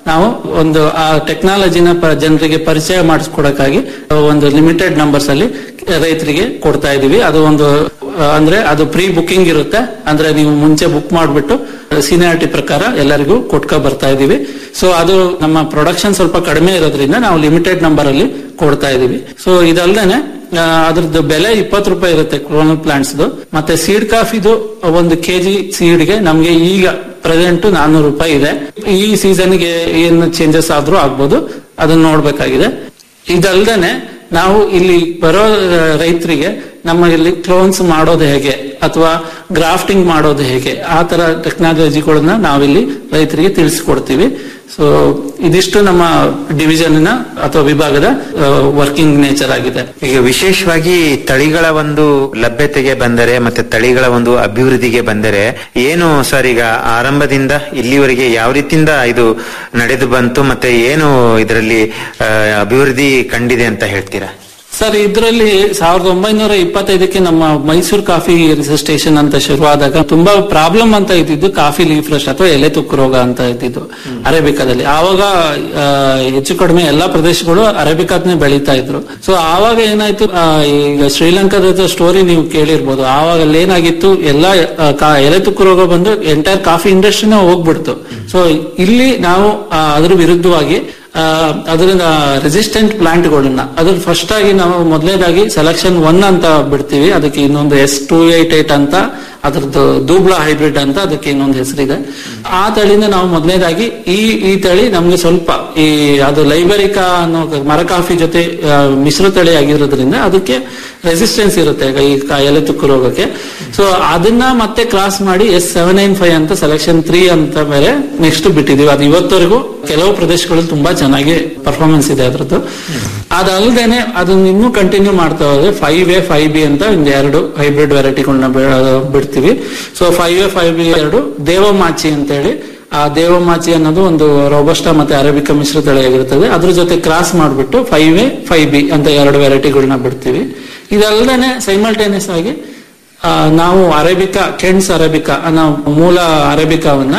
ನಾವು ಒಂದು ಆ ಟೆಕ್ನಾಲಜಿನ ಜನರಿಗೆ ಪರಿಚಯ ಮಾಡಿಸ್ಕೊಡಕ್ಕಾಗಿ ಒಂದು ಲಿಮಿಟೆಡ್ ನಂಬರ್ಸ್ ಅಲ್ಲಿ ರೈತರಿಗೆ ಕೊಡ್ತಾ ಇದೀವಿ ಅದು ಒಂದು ಆ, ಅಂದ್ರೆ ಅದು ಪ್ರೀ ಬುಕಿಂಗ್ ಇರುತ್ತೆ ಅಂದ್ರೆ ನೀವು ಮುಂಚೆ ಬುಕ್ ಮಾಡ್ಬಿಟ್ಟು ಸೀನಿಯಾರಿಟಿ ಪ್ರಕಾರ ಎಲ್ಲರಿಗೂ ಕೊಟ್ಕೊ ಬರ್ತಾ ಇದೀವಿ ಸೊ ಅದು ನಮ್ಮ ಪ್ರೊಡಕ್ಷನ್ ಸ್ವಲ್ಪ ಕಡಿಮೆ ಇರೋದ್ರಿಂದ ನಾವು ಲಿಮಿಟೆಡ್ ನಂಬರ್ ಅಲ್ಲಿ ಕೊಡ್ತಾ ಇದೀವಿ ಸೊ ಇದಲ್ದೇನೆ ಆ, ಅದ್ರದ್ದು ಬೆಲೆ ಇಪ್ಪತ್ತು ರೂಪಾಯಿ ಇರುತ್ತೆ ಕ್ರೋನಲ್ ಪ್ಲಾಂಟ್ಸ್ ಮತ್ತೆ ಸೀಡ್ ಕಾಫಿದು ಒಂದು ಕೆಜಿ ಸೀಡ್ಗೆ ನಮ್ಗೆ ಈಗ ಪ್ರೆಸೆಂಟ್ ನಾನ್ನೂರು ರೂಪಾಯಿ ಇದೆ ಈ ಸೀಸನ್ಗೆ ಏನು ಚೇಂಜಸ್ ಆದ್ರೂ ಆಗ್ಬೋದು ಅದನ್ನ ನೋಡ್ಬೇಕಾಗಿದೆ ಇದಲ್ದೇನೆ ನಾವು ಇಲ್ಲಿ ಬರೋ ರೈತರಿಗೆ ನಮ್ಮ ಇಲ್ಲಿ ಕ್ಲೋನ್ಸ್ ಮಾಡೋದು ಹೇಗೆ ಅಥವಾ ಗ್ರಾಫ್ಟಿಂಗ್ ಮಾಡೋದು ಹೇಗೆ ಆ ತರ ಟೆಕ್ನಾಲಜಿಗಳನ್ನ ನಾವಿಲ್ಲಿ ರೈತರಿಗೆ ತಿಳಿಸ್ಕೊಡ್ತೀವಿ ಸೊ ಇದಿಷ್ಟು ನಮ್ಮ ಡಿವಿಷನ್ ಅಥವಾ ವಿಭಾಗದ ವರ್ಕಿಂಗ್ ನೇಚರ್ ಆಗಿದೆ ಈಗ ವಿಶೇಷವಾಗಿ ತಳಿಗಳ ಒಂದು ಲಭ್ಯತೆಗೆ ಬಂದರೆ ಮತ್ತೆ ತಳಿಗಳ ಒಂದು ಅಭಿವೃದ್ಧಿಗೆ ಬಂದರೆ ಏನು ಸರ್ ಈಗ ಆರಂಭದಿಂದ ಇಲ್ಲಿವರೆಗೆ ಯಾವ ರೀತಿಯಿಂದ ಇದು ನಡೆದು ಬಂತು ಮತ್ತೆ ಏನು ಇದರಲ್ಲಿ ಆ, ಅಭಿವೃದ್ಧಿ ಕಂಡಿದೆ ಅಂತ ಹೇಳ್ತೀರಾ ಸರ್ ಇದರಲ್ಲಿ ಸಾವಿರದ ಒಂಬೈನೂರ ಇಪ್ಪತ್ತೈದಕ್ಕೆ ನಮ್ಮ ಮೈಸೂರು ಕಾಫಿ ರಿಸರ್ಚ್ ಸ್ಟೇಷನ್ ಅಂತ ಶುರುವಾದಾಗ ತುಂಬಾ ಪ್ರಾಬ್ಲಮ್ ಅಂತ ಇದ್ದಿದ್ದು ಕಾಫಿ ಲೀಫ್ ರಶ್ ಅಥವಾ ಎಲೆ ತುಕ್ಕು ರೋಗ ಅಂತ ಇದ್ದಿದ್ದು ಅರೇಬಿಕಾದಲ್ಲಿ ಆವಾಗ ಆ, ಹೆಚ್ಚು ಕಡಿಮೆ ಎಲ್ಲಾ ಪ್ರದೇಶಗಳು ಅರೇಬಿಕಾದ್ನೇ ಬೆಳೀತಾ ಇದ್ರು ಸೊ ಆವಾಗ ಏನಾಯ್ತು ಆ, ಈಗ ಶ್ರೀಲಂಕಾದ ಸ್ಟೋರಿ ನೀವು ಕೇಳಿರ್ಬೋದು ಆವಾಗ ಅಲ್ಲಿ ಏನಾಗಿತ್ತು ಎಲ್ಲಾ ಆ, ಕಾ- ಎಲೆ ತುಕ್ಕು ರೋಗ ಬಂದು ಎಂಟೈರ್ ಕಾಫಿ ಇಂಡಸ್ಟ್ರಿನೇ ಹೋಗ್ಬಿಡ್ತು ಸೊ ಇಲ್ಲಿ ನಾವು ಆ, ಅದ್ರ ವಿರುದ್ಧವಾಗಿ ಆ, ಅದರಿಂದ ರೆಸಿಸ್ಟೆಂಟ್ ಪ್ಲಾಂಟ್ಗಳನ್ನ ಅದ್ರ ಫಸ್ಟ್ ಆಗಿ ನಾವು ಮೊದಲನೇದಾಗಿ ಸೆಲೆಕ್ಷನ್ ಒನ್ ಅಂತ ಬಿಡ್ತೀವಿ ಅದಕ್ಕೆ ಇನ್ನೊಂದು ಎಸ್ ಟೂ ಏಟ್ ಏಟ್ ಅಂತ ಅದ್ರದ್ದು ದೂಬ್ಳ ಹೈಬ್ರಿಡ್ ಅಂತ ಅದಕ್ಕೆ ಇನ್ನೊಂದು ಹೆಸರಿದೆ ಆ ತಳಿನ ನಾವು ಮೊದಲನೇದಾಗಿ ಈ ಈ ತಳಿ ನಮ್ಗೆ ಸ್ವಲ್ಪ ಈ ಅದು ಲೈಬರಿಕಾ ಅನ್ನೋ ಮರ ಕಾಫಿ ಜೊತೆ ಆ, ಮಿಶ್ರ ತಳಿ ಆಗಿರೋದ್ರಿಂದ ಅದಕ್ಕೆ ರೆಸಿಸ್ಟೆನ್ಸ್ ಇರುತ್ತೆ ಈಗ ಈ ಕ- ಎಲೆ ತುಕ್ಕು ರೋಗಕ್ಕೆ ಸೊ ಅದನ್ನ ಮತ್ತೆ ಕ್ರಾಸ್ ಮಾಡಿ ಎಸ್ ಸೆವೆನ್ ನೈನ್ ಫೈವ್ ಅಂತ ಸೆಲೆಕ್ಷನ್ ತ್ರೀ ಅಂತ ಬೇರೆ ನೆಕ್ಸ್ಟ್ ಬಿಟ್ಟಿದೀವಿ ಅದು ಇವತ್ತವರೆಗೂ ಕೆಲವು ಪ್ರದೇಶಗಳಲ್ಲಿ ತುಂಬಾ ಚೆನ್ನಾಗಿ ಪರ್ಫಾರ್ಮೆನ್ಸ್ ಇದೆ ಅದ್ರದ್ದು ಅದಲ್ದೇನೆ ಅದನ್ನ ಇನ್ನೂ ಕಂಟಿನ್ಯೂ ಮಾಡ್ತಾ ಹೋದ್ರೆ ಫೈವ್ ಎ ಫೈವ್ ಬಿ ಅಂತ ಒಂದು ಎರಡು ಹೈಬ್ರಿಡ್ ವೆರೈಟಿಗಳನ್ನ ಬಿಡ್ತೀವಿ so five A five B ಎರಡು ದೇವಮಾಚಿ ಅಂತ ಹೇಳಿ ಆ ದೇವಮಾಚಿ ಅನ್ನೋದು ಒಂದು ರೋಬಸ್ಟಾ ಮತ್ತೆ ಅರೇಬಿಕಾ ಮಿಶ್ರ ತಳಿಯಾಗಿರುತ್ತದೆ ಅದ್ರ ಜೊತೆ ಕ್ರಾಸ್ ಮಾಡ್ಬಿಟ್ಟು ಫೈವ್ ಎ ಫೈವ್ ಬಿ ಅಂತ ಎರಡು ವೆರೈಟಿಗಳನ್ನ ಬಿಡ್ತೀವಿ ಇದಲ್ದೇನೆ ಸೈಮಲ್ಟೇನಿಯಸ್ ಆಗಿ ಆ, ನಾವು ಅರೇಬಿಕಾ ಕೆಂಡ್ಸ್ ಅರೇಬಿಕಾ ಅನ್ನೋ ಮೂಲ ಅರೇಬಿಕಾವನ್ನ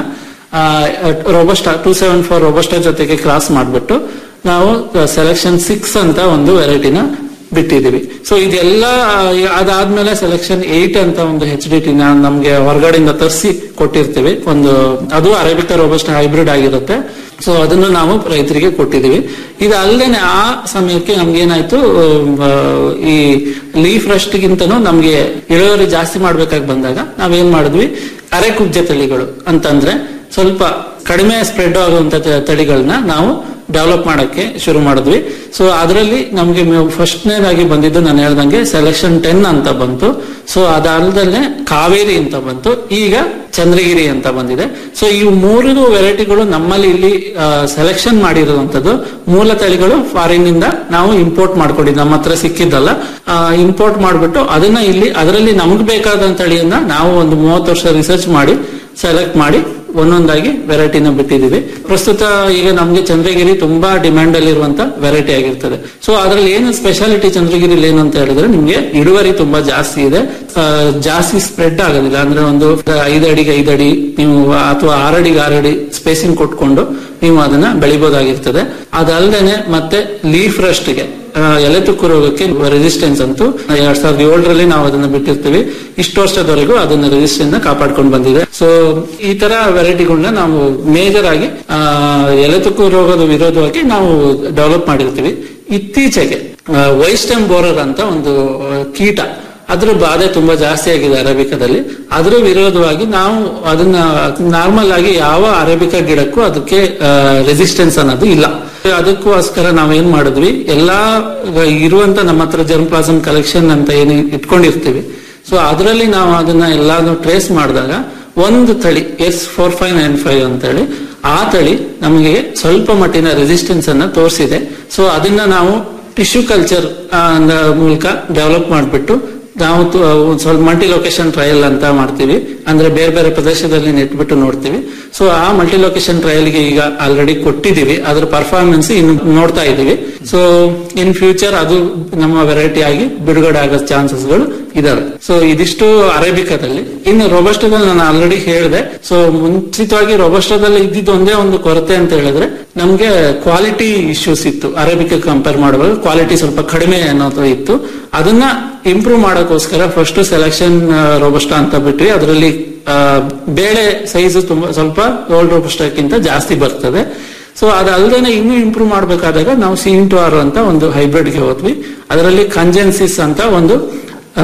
robusta two seven four robusta ಜೊತೆಗೆ ಕ್ರಾಸ್ ಮಾಡ್ಬಿಟ್ಟು ನಾವು ಸೆಲೆಕ್ಷನ್ ಸಿಕ್ಸ್ ಅಂತ ಒಂದು ವೆರೈಟಿನ ಬಿಟ್ಟಿದೀವಿ ಸೊ ಇದೆಲ್ಲ ಆ, ಅದಾದ್ಮೇಲೆ ಸೆಲೆಕ್ಷನ್ ಏಟ್ ಅಂತ ಒಂದು ಹೆಚ್ ಡಿ ಟಿ ನಮ್ಗೆ ಹೊರಗಡೆಯಿಂದ ತರಿಸಿ ಕೊಟ್ಟಿರ್ತೀವಿ ಒಂದು ಅದು ಅರೇಬಿಕಾ ರೋಬಸ್ಟಾ ಹೈಬ್ರಿಡ್ ಆಗಿರುತ್ತೆ ಸೊ ಅದನ್ನು ನಾವು ರೈತರಿಗೆ ಕೊಟ್ಟಿದೀವಿ ಇದು ಅಲ್ಲದೆ ಆ ಸಮಯಕ್ಕೆ ನಮ್ಗೆ ಏನಾಯ್ತು ಆ, ಈ ಲೀಫ್ ರಸ್ಟ್ಗಿಂತನೂ ನಮ್ಗೆ ಇಳುವರಿ ಜಾಸ್ತಿ ಮಾಡ್ಬೇಕಾಗಿ ಬಂದಾಗ ನಾವೇನ್ ಮಾಡಿದ್ವಿ ಅರೆಕುಬ್ಜ ತಳಿಗಳು ಅಂತಂದ್ರೆ ಸ್ವಲ್ಪ ಕಡಿಮೆ ಸ್ಪ್ರೆಡ್ ಆಗುವಂತ ತ- ತಳಿಗಳನ್ನ ನಾವು ಡೆವಲಪ್ ಮಾಡಕ್ಕೆ ಶುರು ಮಾಡಿದ್ವಿ ಸೊ ಅದರಲ್ಲಿ ನಮ್ಗೆ ಫಸ್ಟ್ನೇದಾಗಿ ಬಂದಿದ್ದು ನಾನು ಹೇಳ್ದಂಗೆ ಸೆಲೆಕ್ಷನ್ ಟೆನ್ ಅಂತ ಬಂತು ಸೊ ಅದಲ್ದಲ್ಲೇ ಕಾವೇರಿ ಅಂತ ಬಂತು ಈಗ ಚಂದ್ರಗಿರಿ ಅಂತ ಬಂದಿದೆ ಸೊ ಈ ಮೂರು ವೆರೈಟಿಗಳು ನಮ್ಮಲ್ಲಿ ಇಲ್ಲಿ ಸೆಲೆಕ್ಷನ್ ಮಾಡಿರುವಂತದ್ದು ಮೂಲ ತಳಿಗಳು ಫಾರಿನ್ ಇಂದ ನಾವು ಇಂಪೋರ್ಟ್ ಮಾಡ್ಕೊಂಡಿದ್ದು ನಮ್ಮ ಹತ್ರ ಸಿಕ್ಕಿದ್ದಲ್ಲ ಇಂಪೋರ್ಟ್ ಮಾಡ್ಬಿಟ್ಟು ಅದನ್ನ ಇಲ್ಲಿ ಅದರಲ್ಲಿ ನಮಗ್ ಬೇಕಾದ ತಳಿಯನ್ನ ನಾವು ಒಂದು ಮೂವತ್ತು ವರ್ಷ ರಿಸರ್ಚ್ ಮಾಡಿ ಸೆಲೆಕ್ಟ್ ಮಾಡಿ ಒಂದೊಂದಾಗಿ ವೆರೈಟಿನ ಬಿಟ್ಟಿದೀವಿ ಪ್ರಸ್ತುತ ಈಗ ನಮ್ಗೆ ಚಂದ್ರಗಿರಿ ತುಂಬಾ ಡಿಮ್ಯಾಂಡ್ ಅಲ್ಲಿರುವಂತ ವೆರೈಟಿ ಆಗಿರ್ತದೆ ಸೊ ಅದ್ರಲ್ಲಿ ಏನು ಸ್ಪೆಷಾಲಿಟಿ ಚಂದ್ರಗಿರಿಲಿ ಏನು ಅಂತ ಹೇಳಿದ್ರೆ ನಿಮ್ಗೆ ಇಳುವರಿ ತುಂಬಾ ಜಾಸ್ತಿ ಇದೆ ಆ, ಜಾಸ್ತಿ ಸ್ಪ್ರೆಡ್ ಆಗೋದಿಲ್ಲ ಅಂದ್ರೆ ಒಂದು ಐದು ಅಡಿಗೆ ಐದು ಅಡಿ ನೀವು ಅಥವಾ ಆರಡಿಗೆ ಆರಡಿ ಸ್ಪೇಸಿಂಗ್ ಕೊಟ್ಕೊಂಡು ನೀವು ಅದನ್ನ ಬೆಳಿಬಹುದಾಗಿರ್ತದೆ ಅದಲ್ದೇನೆ ಮತ್ತೆ ಲೀಫ್ ರಸ್ಟ್ಗೆ ಎಲೆ ತುಕ್ಕು ರೋಗಕ್ಕೆ ರೆಸಿಸ್ಟೆನ್ಸ್ ಅಂತೂ ಎರಡ್ ಸಾವಿರದ ಏಳರಲ್ಲಿ ನಾವು ಅದನ್ನ ಬಿಟ್ಟಿರ್ತೀವಿ ಇಷ್ಟು ವರ್ಷದವರೆಗೂ ಅದನ್ನ ರೆಸಿಸ್ಟೆನ್ಸ್ ಕಾಪಾಡ್ಕೊಂಡು ಬಂದಿದೆ ಸೊ ಈ ತರ ವೆರೈಟಿಗಳನ್ನ ನಾವು ಮೇಜರ್ ಆಗಿ ಆ, ಎಲೆ ತುಕ್ಕು ರೋಗದ ವಿರೋಧವಾಗಿ ನಾವು ಡೆವಲಪ್ ಮಾಡಿರ್ತೀವಿ ಇತ್ತೀಚೆಗೆ ವೈಸ್ಟೆಮ್ ಬೋರರ್ ಅಂತ ಒಂದು ಆ, ಕೀಟ ಅದ್ರ ಬಾಧೆ ತುಂಬಾ ಜಾಸ್ತಿ ಆಗಿದೆ ಅರೇಬಿಕಾದಲ್ಲಿ ಅದ್ರ ವಿರೋಧವಾಗಿ ನಾವು ಅದನ್ನ ನಾರ್ಮಲ್ ಆಗಿ ಯಾವ ಅರೇಬಿಕಾ ಗಿಡಕ್ಕೂ ಅದಕ್ಕೆ ರೆಸಿಸ್ಟೆನ್ಸ್ ಅನ್ನೋದು ಇಲ್ಲ ಅದಕ್ಕೋಸ್ಕರ ನಾವೇನ್ ಮಾಡಿದ್ವಿ ಎಲ್ಲಾ ಇರುವಂತ ನಮ್ಮ ಹತ್ರ ಜರ್ಮ್ ಪ್ಲಾಸಮ್ ಕಲೆಕ್ಷನ್ ಅಂತ ಏನು ಇಟ್ಕೊಂಡಿರ್ತೀವಿ ಸೊ ಅದರಲ್ಲಿ ನಾವು ಅದನ್ನ ಎಲ್ಲಾನು ಟ್ರೇಸ್ ಮಾಡಿದಾಗ ಒಂದು ತಳಿ S four five nine five ಅಂತೇಳಿ ಆ ತಳಿ ನಮಗೆ ಸ್ವಲ್ಪ ಮಟ್ಟಿನ ರೆಸಿಸ್ಟೆನ್ಸ್ ಅನ್ನ ತೋರಿಸಿದೆ ಸೊ ಅದನ್ನ ನಾವು ಟಿಶ್ಯೂ ಕಲ್ಚರ್ ಮೂಲಕ ಡೆವಲಪ್ ಮಾಡಿಬಿಟ್ಟು ನಾವು ತು- ಒಂದ್ ಸ್ವಲ್ಪ ಮಲ್ಟಿ ಲೊಕೇಶನ್ ಟ್ರಯಲ್ ಅಂತ ಮಾಡ್ತೀವಿ ಅಂದ್ರೆ ಬೇರೆ ಬೇರೆ ಪ್ರದೇಶದಲ್ಲಿ ನೆಟ್ಬಿಟ್ಟು ನೋಡ್ತೀವಿ ಸೊ ಆ ಮಲ್ಟಿ ಲೊಕೇಶನ್ ಟ್ರಯಲ್ಗೆ ಈಗ ಆಲ್ರೆಡಿ ಕೊಟ್ಟಿದೀವಿ ಅದ್ರ ಪರ್ಫಾರ್ಮೆನ್ಸ್ ಇನ್ನು ನೋಡ್ತಾ ಇದೀವಿ ಸೊ ಇನ್ ಫ್ಯೂಚರ್ ಅದು ನಮ್ಮ ವೆರೈಟಿ ಆಗಿ ಬಿಡುಗಡೆ ಆಗೋ ಚಾನ್ಸಸ್ಗಳು ಇದಾವೆ ಸೊ ಇದಿಷ್ಟು ಅರೇಬಿಕಾದಲ್ಲಿ ಇನ್ನು ರೋಬಸ್ಟದಲ್ಲಿ ನಾನು ಆಲ್ರೆಡಿ ಹೇಳಿದೆ ಸೊ ಮುಂಚಿತವಾಗಿ ರೋಬಸ್ಟದಲ್ಲಿ ಇದ್ದಿದ್ದು ಒಂದೇ ಒಂದು ಕೊರತೆ ಅಂತ ಹೇಳಿದ್ರೆ ನಮ್ಗೆ ಕ್ವಾಲಿಟಿ ಇಶ್ಯೂಸ್ ಇತ್ತು ಅರೇಬಿಕ್ ಕಂಪೇರ್ ಮಾಡುವಾಗ ಕ್ವಾಲಿಟಿ ಸ್ವಲ್ಪ ಕಡಿಮೆ ಅನ್ನೋದು ಇತ್ತು ಅದನ್ನ ಇಂಪ್ರೂವ್ ಮಾಡೋಕ್ಕೋಸ್ಕರ ಫಸ್ಟ್ ಸೆಲೆಕ್ಷನ್ ರೋಬಸ್ಟ ಅಂತ ಬಿಟ್ವಿ ಅದರಲ್ಲಿ ಬೇಳೆ ಸೈಜ್ ತುಂಬಾ ಸ್ವಲ್ಪ ಓಲ್ಡ್ ರೋಬಸ್ಟಕ್ಕಿಂತ ಜಾಸ್ತಿ ಬರ್ತದೆ ಸೊ ಅದಲ್ಲದೆ ಇನ್ನೂ ಇಂಪ್ರೂವ್ ಮಾಡಬೇಕಾದಾಗ ನಾವು ಸಿ ಇಂಟು ಆರ್ ಅಂತ ಒಂದು ಹೈಬ್ರಿಡ್ಗೆ ಹೋದ್ವಿ ಅದರಲ್ಲಿ ಕಂಜೆನ್ಸಿಸ್ ಅಂತ ಒಂದು ಆ,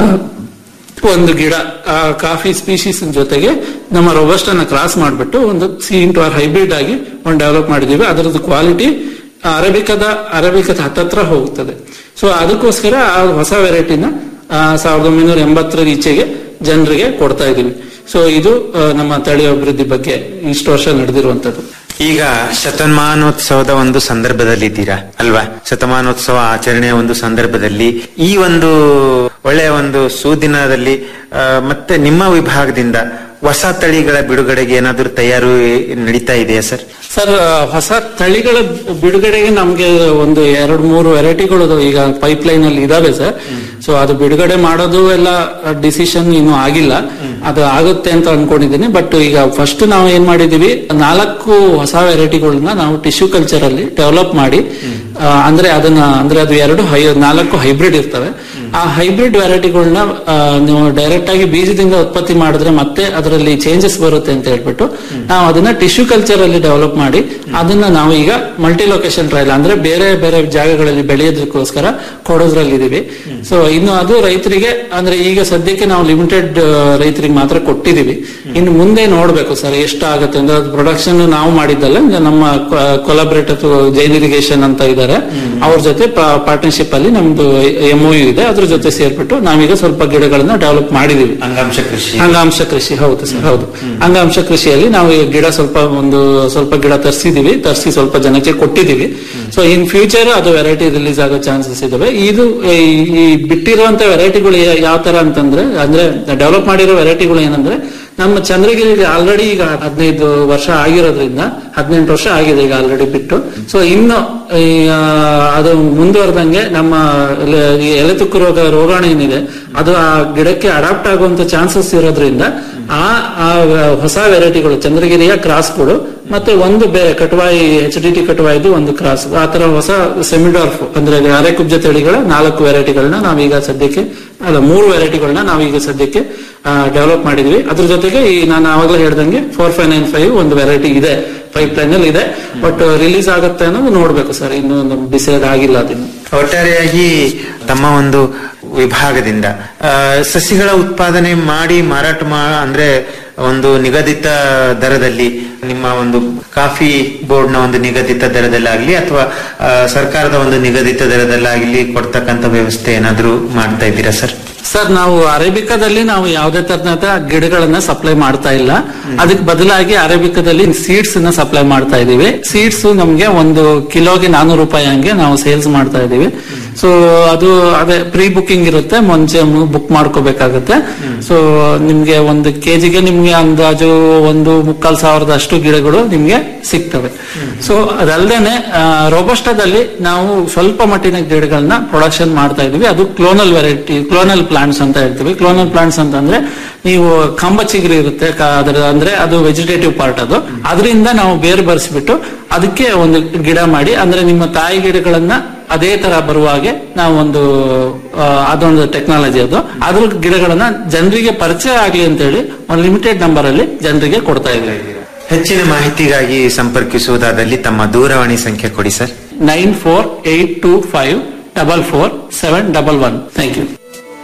ಒಂದು ಗಿಡ ಆ ಕಾಫಿ ಸ್ಪೀಶೀಸ್ ಜೊತೆಗೆ ನಮ್ಮ ರೋಬಸ್ಟ್ ಅನ್ನ ಕ್ರಾಸ್ ಮಾಡಿಬಿಟ್ಟು ಒಂದು ಸಿ ಇಂಟು ಆರ್ ಹೈಬ್ರಿಡ್ ಆಗಿ ಒಂದು ಡೆವಲಪ್ ಮಾಡಿದೀವಿ ಅದರದ್ದು ಕ್ವಾಲಿಟಿ ಅರೇಬಿಕದ ಅರೇಬಿಕದ ಹತ್ತತ್ರ ಹೋಗುತ್ತದೆ ಸೊ ಅದಕ್ಕೋಸ್ಕರ ಆ ಹೊಸ ವೆರೈಟಿನ ಸಾವಿರದ ಒಂಬೈನೂರ ಎಂಬತ್ತರ ಈಚೆಗೆ ಜನರಿಗೆ ಕೊಡ್ತಾ ಇದೀವಿ ಸೊ ಇದು ಆ, ನಮ್ಮ ತಳಿ ಅಭಿವೃದ್ಧಿ ಬಗ್ಗೆ ಇಷ್ಟು ವರ್ಷ ನಡೆದಿರುವಂತದ್ದು ಈಗ ಶತಮಾನೋತ್ಸವದ ಒಂದು ಸಂದರ್ಭದಲ್ಲಿದ್ದೀರಾ ಅಲ್ವಾ ಶತಮಾನೋತ್ಸವ ಆಚರಣೆಯ ಒಂದು ಸಂದರ್ಭದಲ್ಲಿ ಈ ಒಂದು ಒಳ್ಳೆಯ ಒಂದು ಸುದಿನದಲ್ಲಿ ಆ, ಮತ್ತೆ ನಿಮ್ಮ ವಿಭಾಗದಿಂದ ಹೊಸ ತಳಿಗಳ ಬಿಡುಗಡೆಗೆ ಏನಾದರೂ ತಯಾರು ನಡೀತಾ ಇದೆಯಾ ಸರ್ ಸರ್ ಹೊಸ ತಳಿಗಳ ಬಿಡುಗಡೆಗೆ ನಮ್ಗೆ ಒಂದು ಎರಡು ಮೂರು ವೆರೈಟಿಗಳು ಈಗ ಪೈಪ್ ಲೈನ್ ಅಲ್ಲಿ ಇದಾವೆ ಸರ್ ಸೊ ಅದು ಬಿಡುಗಡೆ ಮಾಡೋದು ಎಲ್ಲ ಡಿಸಿಷನ್ ಇನ್ನು ಆಗಿಲ್ಲ ಅದು ಆಗುತ್ತೆ ಅಂತ ಅನ್ಕೊಂಡಿದ್ದೀನಿ ಬಟ್ ಈಗ ಫಸ್ಟ್ ನಾವು ಏನ್ ಮಾಡಿದೀವಿ ನಾಲ್ಕು ಹೊಸ ವೆರೈಟಿಗಳನ್ನ ನಾವು ಟಿಶ್ಯೂ ಕಲ್ಚರ್ ಅಲ್ಲಿ ಡೆವಲಪ್ ಮಾಡಿ ಆ, ಅಂದ್ರೆ ಅದನ್ನ ಅಂದ್ರೆ ಅದು ಎರಡು ಹೈ ನಾಲ್ಕು ಹೈಬ್ರಿಡ್ ಇರ್ತವೆ ಆ ಹೈಬ್ರಿಡ್ ವೆರೈಟಿಗಳನ್ನ ನೀವು ಡೈರೆಕ್ಟ್ ಆಗಿ ಬೀಜದಿಂದ ಉತ್ಪತ್ತಿ ಮಾಡಿದ್ರೆ ಮತ್ತೆ ಅದರಲ್ಲಿ ಚೇಂಜಸ್ ಬರುತ್ತೆ ಅಂತ ಹೇಳ್ಬಿಟ್ಟು ನಾವು ಅದನ್ನ ಟಿಶ್ಯೂ ಕಲ್ಚರ್ ಅಲ್ಲಿ ಡೆವಲಪ್ ಮಾಡಿ ಅದನ್ನ ನಾವು ಈಗ ಮಲ್ಟಿ ಲೊಕೇಶನ್ ಟ್ರಯಲ್ ಅಂದ್ರೆ ಬೇರೆ ಬೇರೆ ಜಾಗಗಳಲ್ಲಿ ಬೆಳೆಯೋದಕ್ಕೋಸ್ಕರ ಕೊಡೋದ್ರಲ್ಲಿ ಇದೀವಿ ಸೊ ಇನ್ನು ಅದು ರೈತರಿಗೆ ಅಂದ್ರೆ ಈಗ ಸದ್ಯಕ್ಕೆ ನಾವು ಲಿಮಿಟೆಡ್ ರೈತರಿಗೆ ಮಾತ್ರ ಕೊಟ್ಟಿದೀವಿ ಇನ್ನು ಮುಂದೆ ನೋಡ್ಬೇಕು ಸರ್ ಎಷ್ಟು ಆಗುತ್ತೆ ಅಂದ್ರೆ ಅದು ಪ್ರೊಡಕ್ಷನ್ ನಾವು ಮಾಡಿದ್ದಲ್ಲ ಅಂದ್ರೆ ನಮ್ಮ ಕೊಲಾಬರೇಟರ್ ಜೈನ್ ಇರಿಗೇಷನ್ ಅಂತ ಇದ್ದಾರೆ ಅವ್ರ ಜೊತೆ ಪಾರ್ಟ್ನರ್ಶಿಪ್ ಅಲ್ಲಿ ನಮ್ದು ಎಂ ಇದೆ ಅದ್ರ ಜೊತೆ ಸೇರ್ಬಿಟ್ಟು ನಾವೀಗ ಸ್ವಲ್ಪ ಗಿಡಗಳನ್ನ ಡೆವಲಪ್ ಮಾಡಿದೀವಿ ಅಂಗಾಂಶ ಕೃಷಿ ಅಂಗಾಂಶ ಕೃಷಿ ಹೌದು ಸರ್ ಹೌದು ಅಂಗಾಂಶ ಕೃಷಿಯಲ್ಲಿ ನಾವು ಈ ಗಿಡ ಸ್ವಲ್ಪ ಒಂದು ಸ್ವಲ್ಪ ಗಿಡ ತರಿಸಿದೀವಿ ತರಿಸಿ ಸ್ವಲ್ಪ ಜನಕ್ಕೆ ಕೊಟ್ಟಿದೀವಿ ಸೊ ಇನ್ ಫ್ಯೂಚರ್ ಅದು ವೆರೈಟಿ ರಿಲೀಸ್ ಆಗೋ ಚಾನ್ಸಸ್ ಇದಾವೆ ಇದು ಈ- ಈ ಬಿಟ್ಟಿರುವಂತ ವೆರೈಟಿಗಳು ಯಾವ ತರ ಅಂತಂದ್ರೆ ಅಂದ್ರೆ ಡೆವಲಪ್ ಮಾಡಿರೋ ವೆರೈಟಿಗಳು ಏನಂದ್ರೆ ನಮ್ಮ ಚಂದ್ರಗಿರಿಗೆ ಆಲ್ರೆಡಿ ಈಗ ಹದಿನೈದು ವರ್ಷ ಆಗಿರೋದ್ರಿಂದ ಹದಿನೆಂಟು ವರ್ಷ ಆಗಿದೆ ಈಗ ಆಲ್ರೆಡಿ ಬಿಟ್ಟು ಸೊ ಇನ್ನು ಈ, ಆ, ಅದು ಮುಂದುವರೆದಂಗೆ ನಮ್ಮ ಎಲೆ- ಈ ಎಲೆ ತುಕ್ಕು ರೋಗ ರೋಗಾಣು ಏನಿದೆ ಅದು ಆ ಗಿಡಕ್ಕೆ ಅಡಾಪ್ಟ್ ಆಗುವಂತ ಚಾನ್ಸಸ್ ಇರೋದ್ರಿಂದ ಆ ಆ ಹೊಸ ವೆರೈಟಿಗಳು ಚಂದ್ರಗಿರಿಯ ಕ್ರಾಸ್ಗಳು ಮತ್ತೆ ಒಂದು ಬೇರೆ ಕಟವಾಯಿ ಎಚ್ ಡಿ ಟಿ ಕಟವಾಯಿದು ಒಂದು ಕ್ರಾಸ್ ಆ ತರ ಹೊಸ ಸೆಮಿಡಾರ್ಫ್ ಅಂದ್ರೆ ಅರೆಕುಬ್ಜ ತಳಿಗಳ ನಾಲ್ಕು ವೆರೈಟಿಗಳನ್ನ ನಾವೀಗ ಸದ್ಯಕ್ಕೆ ಅಲ್ಲ ಮೂರು ವೆರೈಟಿಗಳನ್ನ ನಾವೀಗ ಸದ್ಯಕ್ಕೆ ಡೆವಲಪ್ ಮಾಡಿದ್ವಿ ಅದ್ರ ಜೊತೆಗೆ ಈ ನಾನು ಆವಾಗಲೇ ಹೇಳ್ದಂಗೆ ಫೋರ್ ಫೈವ್ ನೈನ್ ಫೈವ್ ಒಂದು ವೆರೈಟಿ ಇದೆ ಪೈಪ್ ಲೈನ್ ಅಲ್ಲಿ ಇದೆ ಬಟ್ ರಿಲೀಸ್ ಆಗುತ್ತೆ ಅನ್ನೋದು ನೋಡ್ಬೇಕು ಸರ್ ಇನ್ನು ಡಿಸೈಡ್ ಆಗಿಲ್ಲ ಅದನ್ನು ಒಟ್ಟಾರೆಯಾಗಿ ತಮ್ಮ ಒಂದು ವಿಭಾಗದಿಂದ ಆ, ಸಸಿಗಳ ಉತ್ಪಾದನೆ ಮಾಡಿ ಮಾರಾಟ ಮಾ ಅಂದ್ರೆ ಒಂದು ನಿಗದಿತ ದರದಲ್ಲಿ ನಿಮ್ಮ ಒಂದು ಕಾಫಿ ಬೋರ್ಡ್ನ ಒಂದು ನಿಗದಿತ ದರದಲ್ಲಾಗ್ಲಿ ಅಥವಾ ಆ, ಸರ್ಕಾರದ ಒಂದು ನಿಗದಿತ ದರದಲ್ಲಾಗ್ಲಿ ಕೊಡ್ತಕ್ಕಂತ ವ್ಯವಸ್ಥೆ ಏನಾದ್ರೂ ಮಾಡ್ತಾ ಇದ್ದೀರಾ ಸರ್ ಸರ್ ನಾವು ಅರೇಬಿಕಾದಲ್ಲಿ ನಾವು ಯಾವುದೇ ತರನಾದ ಗಿಡಗಳನ್ನ ಸಪ್ಲೈ ಮಾಡ್ತಾ ಇಲ್ಲ ಅದಕ್ಕೆ ಬದಲಾಗಿ ಅರೇಬಿಕಾದಲ್ಲಿ ಸೀಡ್ಸ್ ನ ಸಪ್ಲೈ ಮಾಡ್ತಾ ಇದೀವಿ ಸೀಡ್ಸ್ ನಮ್ಗೆ ಒಂದು ಕಿಲೋಗೆ ನಾನೂರು ರೂಪಾಯಿ ಹಂಗೆ ನಾವು ಸೇಲ್ಸ್ ಮಾಡ್ತಾ ಇದೀವಿ ಸೊ ಅದು ಅದೇ ಪ್ರೀ ಬುಕಿಂಗ್ ಇರುತ್ತೆ ಮುಂಚೆ ಬುಕ್ ಮಾಡ್ಕೋಬೇಕಾಗುತ್ತೆ ಸೊ ನಿಮ್ಗೆ ಒಂದು ಕೆಜಿಗೆ ನಿಮ್ಗೆ ಅಂದಾಜು ಒಂದು ಮುಕ್ಕಾಲ್ ಸಾವಿರದ ಅಷ್ಟು ಗಿಡಗಳು ನಿಮ್ಗೆ ಸಿಗ್ತವೆ ಸೊ ಅದಲ್ದೇನೆ ರೋಬಸ್ಟದಲ್ಲಿ ನಾವು ಸ್ವಲ್ಪ ಮಟ್ಟಿನ ಗಿಡಗಳನ್ನ ಪ್ರೊಡಕ್ಷನ್ ಮಾಡ್ತಾ ಇದೀವಿ ಅದು ಕ್ಲೋನಲ್ ವೆರೈಟಿ ಕ್ಲೋನಲ್ ಪ್ಲಾಂಟ್ಸ್ ಅಂತ ಹೇಳ್ತೀವಿ ಕ್ಲೋನಲ್ ಪ್ಲಾಂಟ್ಸ್ ಅಂತಂದ್ರೆ ನೀವು ಕಂಬ ಚಿಗುರಿ ಇರುತ್ತೆ ಕ- ಅದರ ಅಂದ್ರೆ ಅದು ವೆಜಿಟೇಟಿವ್ ಪಾರ್ಟ್ ಅದು ಅದರಿಂದ ನಾವು ಬೇರು ಬರೆಸ್ಬಿಟ್ಟು ಅದಕ್ಕೆ ಒಂದು ಗಿಡ ಮಾಡಿ ಅಂದ್ರೆ ನಿಮ್ಮ ತಾಯಿ ಗಿಡಗಳನ್ನ ಅದೇ ತರ ಬರುವ ಹಾಗೆ ನಾವು ಒಂದು ಆ, ಅದೊಂದು ಟೆಕ್ನಾಲಜಿ ಅದು ಅದ್ರ ಗಿಡಗಳನ್ನ ಜನರಿಗೆ ಪರಿಚಯ ಆಗ್ಲಿ ಅಂತ ಹೇಳಿ ಒಂದು ಲಿಮಿಟೆಡ್ ನಂಬರ್ ಅಲ್ಲಿ ಜನರಿಗೆ ಕೊಡ್ತಾ ಇದ್ದೀವಿ ಹೆಚ್ಚಿನ ಮಾಹಿತಿಗಾಗಿ ಸಂಪರ್ಕಿಸುವುದಾದಲ್ಲಿ ತಮ್ಮ ದೂರವಾಣಿ ಸಂಖ್ಯೆ ಕೊಡಿ sir nine four eight two five double four seven double one thank you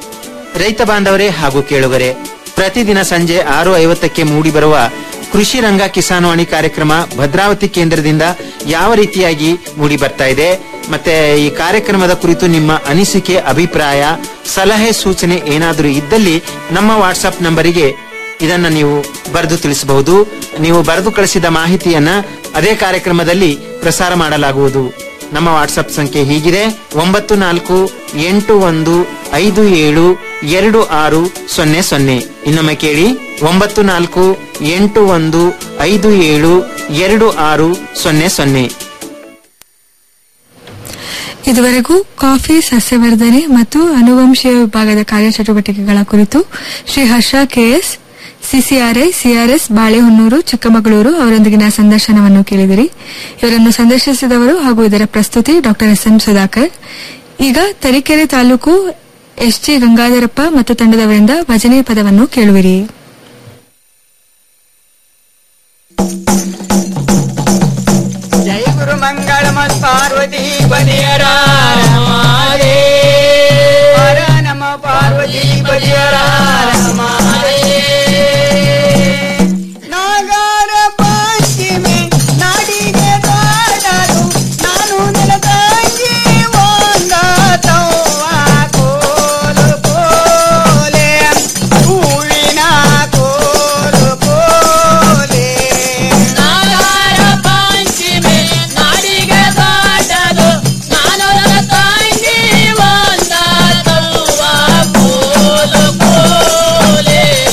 ರೈತ ಬಾಂಧವರೇ ಹಾಗೂ ಕೇಳುಗರೆ ಪ್ರತಿದಿನ ಸಂಜೆ ಆರು ಐವತ್ತಕ್ಕೆ ಮೂಡಿಬರುವ ಕೃಷಿ ರಂಗ ಕಿಸಾನ್ವಾಣಿ ಕಾರ್ಯಕ್ರಮ ಭದ್ರಾವತಿ ಕೇಂದ್ರದಿಂದ ಯಾವ ರೀತಿಯಾಗಿ ಮೂಡಿ ಬರ್ತಾ ಇದೆ ಮತ್ತೆ ಈ ಕಾರ್ಯಕ್ರಮದ ಕುರಿತು ನಿಮ್ಮ ಅನಿಸಿಕೆ ಅಭಿಪ್ರಾಯ ಸಲಹೆ ಸೂಚನೆ ಏನಾದರೂ ಇದ್ದಲ್ಲಿ ನಮ್ಮ ವಾಟ್ಸ್ಆಪ್ ನಂಬರಿಗೆ ಇದನ್ನ ನೀವು ಬರೆದು ತಿಳಿಸಬಹುದು ನೀವು ಬರೆದು ಕಳಿಸಿದ ಮಾಹಿತಿಯನ್ನ ಅದೇ ಕಾರ್ಯಕ್ರಮದಲ್ಲಿ ಪ್ರಸಾರ ಮಾಡಲಾಗುವುದು ನಮ್ಮ ವಾಟ್ಸ್ಆಪ್ ಸಂಖ್ಯೆ ಹೀಗಿದೆ ಒಂಬತ್ತು ನಾಲ್ಕು ಎಂಟು ಒಂದು ಐದು ಏಳು ಎರಡು ಆರು ಸೊನ್ನೆ ಸೊನ್ನೆ ಇನ್ನೊಮ್ಮೆ ಕೇಳಿ ಒಂಬತ್ತು ನಾಲ್ಕು ಎಂಟು ಒಂದು ಐದು ಏಳು ಎರಡು ಆರು ಸೊನ್ನೆ ಸೊನ್ನೆ ಇದುವರೆಗೂ ಕಾಫಿ ಸಸ್ಯವರ್ಧನೆ ಮತ್ತು ಅನುವಂಶೀಯ ವಿಭಾಗದ ಕಾರ್ಯಚಟುವಟಿಕೆಗಳ ಕುರಿತು Shri Harsha KS CCRI CRS Balehonnur Chikkamagaluru ಅವರೊಂದಿಗಿನ ಸಂದರ್ಶನವನ್ನು ಕೇಳಿದಿರಿ ಇವರನ್ನು ಸಂದರ್ಶಿಸಿದವರು ಹಾಗೂ ಇದರ ಪ್ರಸ್ತುತಿ ಡಾಕ್ಟರ್ ಎಸ್ ಎಂ ಸುಧಾಕರ್ ಈಗ ತರೀಕೆರೆ ತಾಲೂಕು ಎಸ್ ಜಿ ಗಂಗಾಧರಪ್ಪ ಮತ್ತು ತಂಡದವರಿಂದ ಭಜನೆ ಪದವನ್ನು ಕೇಳುವಿರಿ ಜೈ ಗುರು ಮಂಗಳ ಮತ್ ಪಾರ್ವತಿ ಬದಿಯರ ಹರ ನಮ ಪಾರ್ವತಿ ಬದಿಯರ ನಾಗಾರ ಪಂಚಮಿ ನಾಡಿಗೆ ದಾಟರು ನಾನು ನೆಲದಾಗಿ ಒಂದ ತವ್ವ ಕೋಲು ಕೋಲೆ ಹೂವಿನ ಕೋಲು ಕೋಲೆ ನಾಗಾರ ಪಂಚಮಿ ನಾಡಿಗೆ ದಾಟದು ನಾನು ತಂಗಿ ಒಂದ ತವ್ವ ಕೋಲು ಕೋಲೆ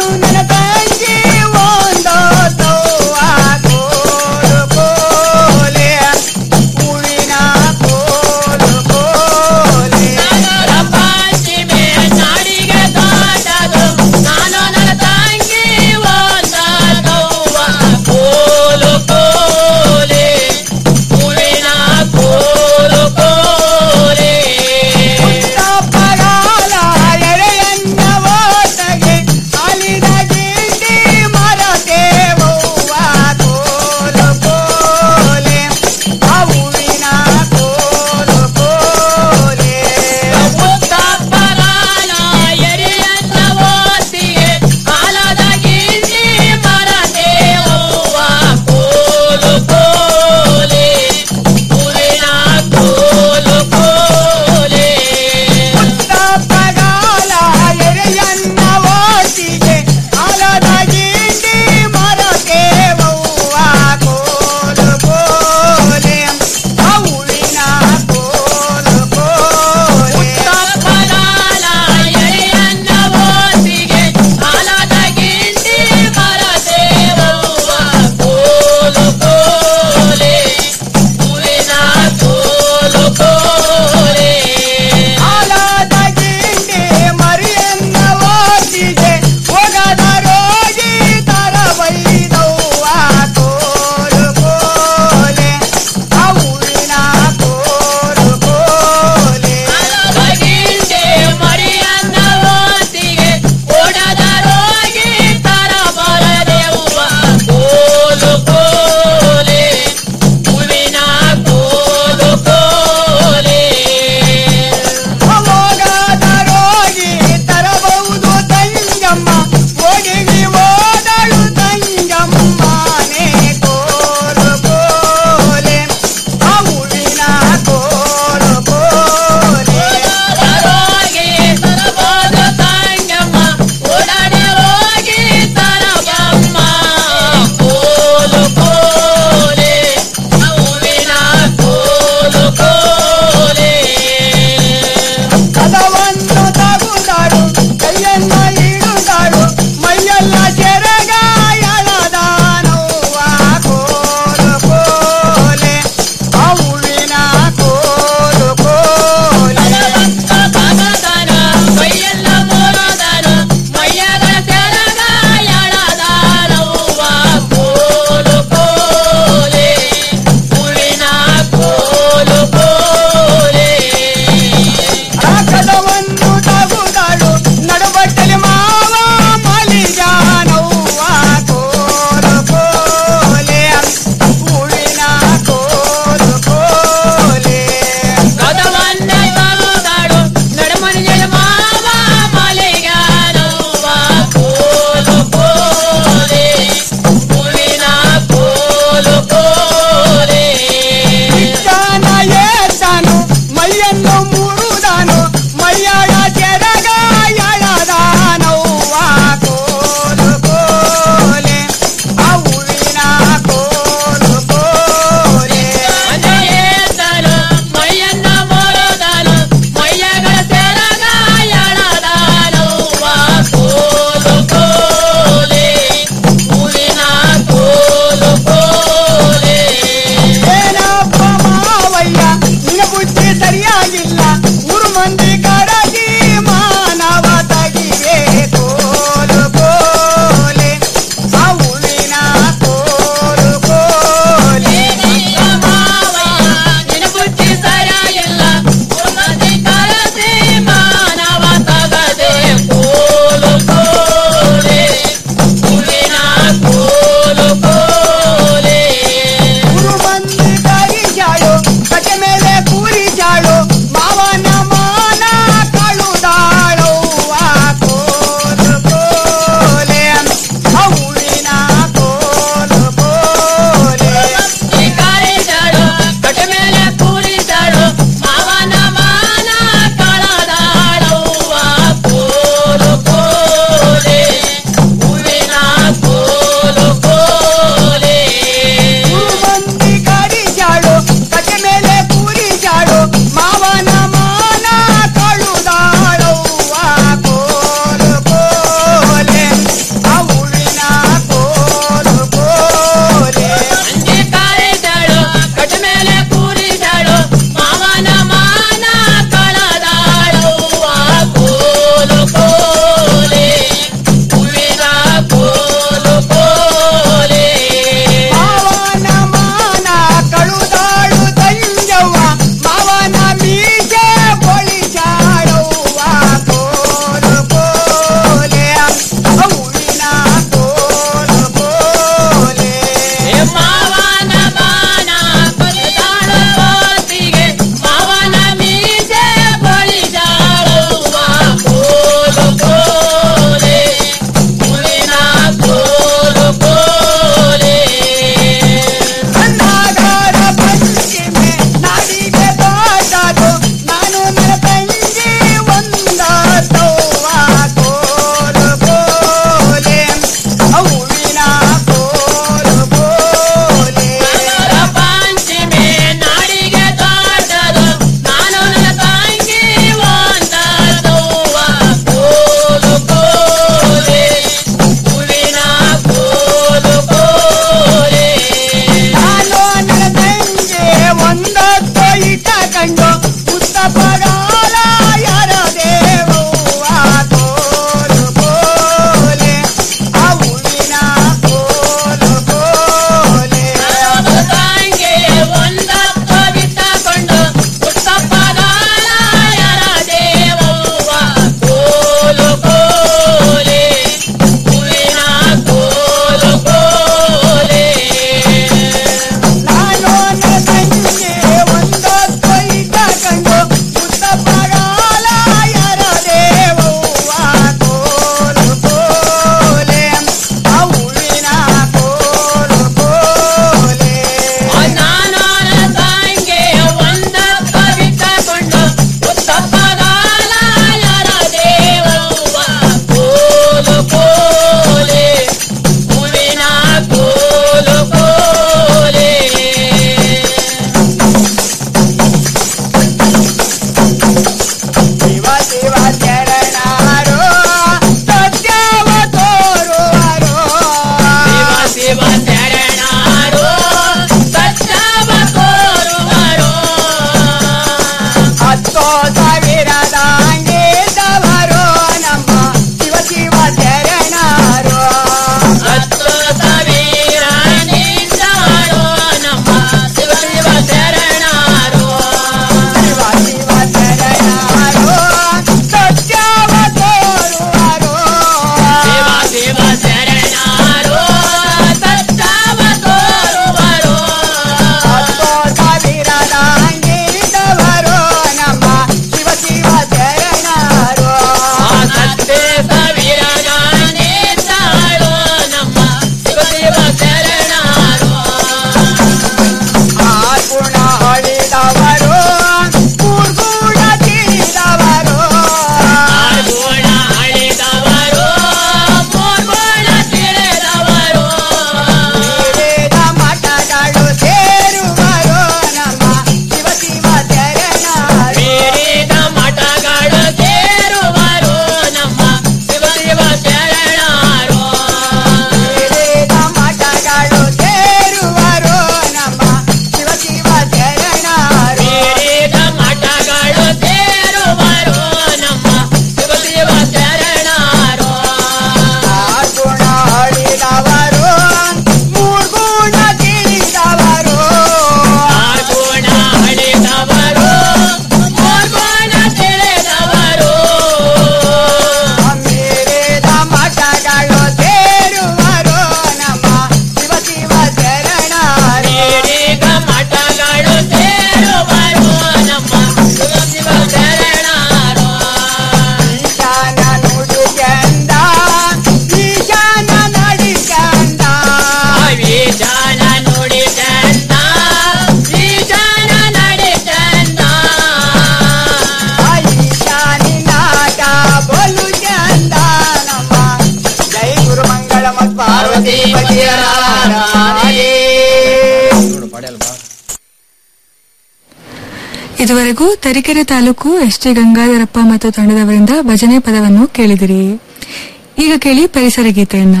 ಇದುವರೆಗೂ ತರೀಕೆರೆ ತಾಲೂಕು ಎಸ್ ಟಿ ಗಂಗಾಧರಪ್ಪ ಮತ್ತು ತಂಡದವರಿಂದ ಭಜನೆ ಪದವನ್ನು ಕೇಳಿದಿರಿ ಈಗ ಕೇಳಿ ಪರಿಸರ ಗೀತೆಯನ್ನ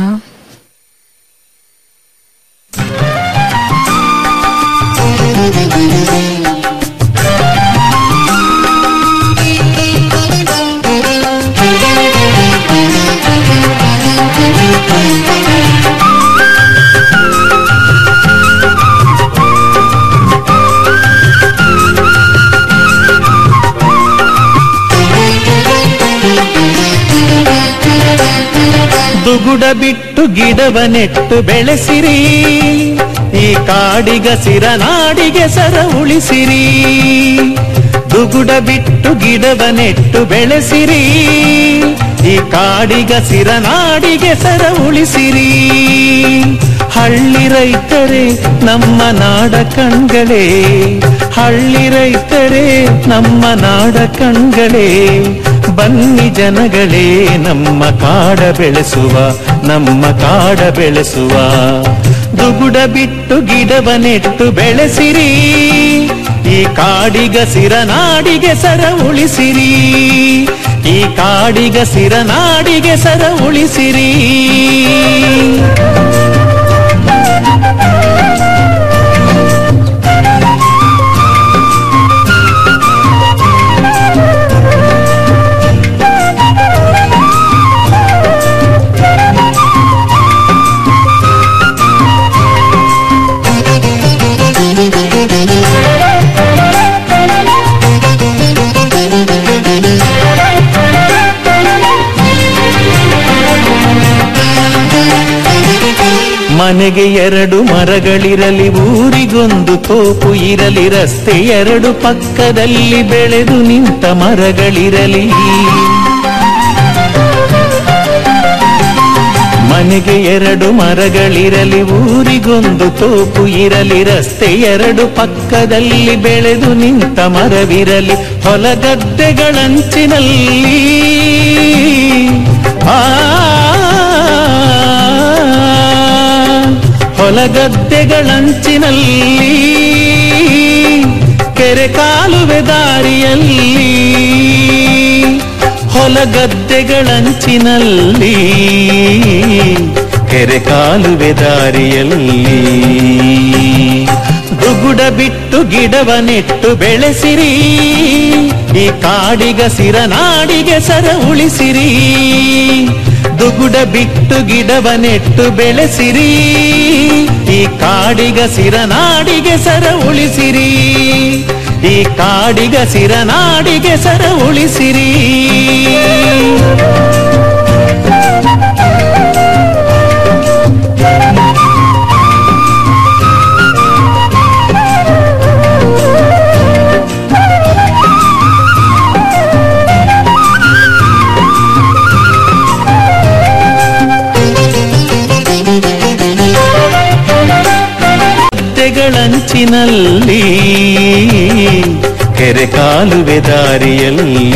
ದುಗುಡ ಬಿಟ್ಟು ಗಿಡವ ನೆಟ್ಟು ಬೆಳೆಸಿರಿ ಈ ಕಾಡಿಗಸಿರ ನಾಡಿಗೆ ಸರ ಉಳಿಸಿರಿ ದುಗುಡ ಬಿಟ್ಟು ಗಿಡವ ನೆಟ್ಟು ಬೆಳೆಸಿರಿ ಈ ಕಾಡಿಗಸಿರ ನಾಡಿಗೆ ಸರ ಉಳಿಸಿರಿ ಹಳ್ಳಿ ರೈತರೇ ನಮ್ಮ ನಾಡ ಕಣ್ಗಳೇ ಹಳ್ಳಿ ರೈತರೇ ನಮ್ಮ ನಾಡ ಕಣ್ಗಳೇ ಬನ್ನಿ ಜನಗಳೇ ನಮ್ಮ ಕಾಡ ಬೆಳೆಸುವ ನಮ್ಮ ಕಾಡ ಬೆಳೆಸುವ ದುಗುಡ ಬಿಟ್ಟು ಗಿಡವ ನೆಟ್ಟು ಬೆಳೆಸಿರಿ ಈ ಕಾಡಿಗಸಿರ ನಾಡಿಗೆ ಸರ ಉಳಿಸಿರಿ ಈ ಕಾಡಿಗಸಿರ ನಾಡಿಗೆ ಸರ ಉಳಿಸಿರಿ ಮನೆಗೆ ಎರಡು ಮರಗಳಿರಲಿ ಊರಿಗೊಂದು ತೋಪು ಇರಲಿ ರಸ್ತೆ ಎರಡು ಪಕ್ಕದಲ್ಲಿ ಬೆಳೆದು ನಿಂತ ಮರಗಳಿರಲಿ ಮನೆಗೆ ಎರಡು ಮರಗಳಿರಲಿ ಊರಿಗೊಂದು ತೋಪು ಇರಲಿ ರಸ್ತೆ ಎರಡು ಪಕ್ಕದಲ್ಲಿ ಬೆಳೆದು ನಿಂತ ಮರವಿರಲಿ ಹೊಲಗದ್ದೆಗಳಂಚಿನಲ್ಲಿ ಆ ಹೊಲಗದ್ದೆಗಳಂಚಿನಲ್ಲಿ ಕೆರೆ ಕಾಲುವೆ ದಾರಿಯಲ್ಲಿ ಹೊಲಗದ್ದೆಗಳಂಚಿನಲ್ಲಿ ಕೆರೆ ಕಾಲುವೆ ದಾರಿಯಲ್ಲಿ ದುಗುಡ ಬಿಟ್ಟು ಗಿಡವ ನೆಟ್ಟು ಬೆಳೆಸಿರಿ ಈ ಕಾಡಿಗಸಿರ ನಾಡಿಗೆ ಸರ ಉಳಿಸಿರಿ ದುಗುಡ ಬಿಟ್ಟು ಗಿಡವ ನೆಟ್ಟು ಬೆಳೆಸಿರಿ ಈ ಕಾಡಿಗಸಿರ ನಾಡಿಗೆ ಸರ ಉಳಿಸಿರಿ ಈ ಕಾಡಿಗಸಿರ ನಾಡಿಗೆ ಸರ ಉಳಿಸಿರಿ ಗದ್ದೆಗಳಂಚಿನಲ್ಲಿ ಕೆರೆ ಕಾಲುವೆ ದಾರಿಯಲ್ಲಿ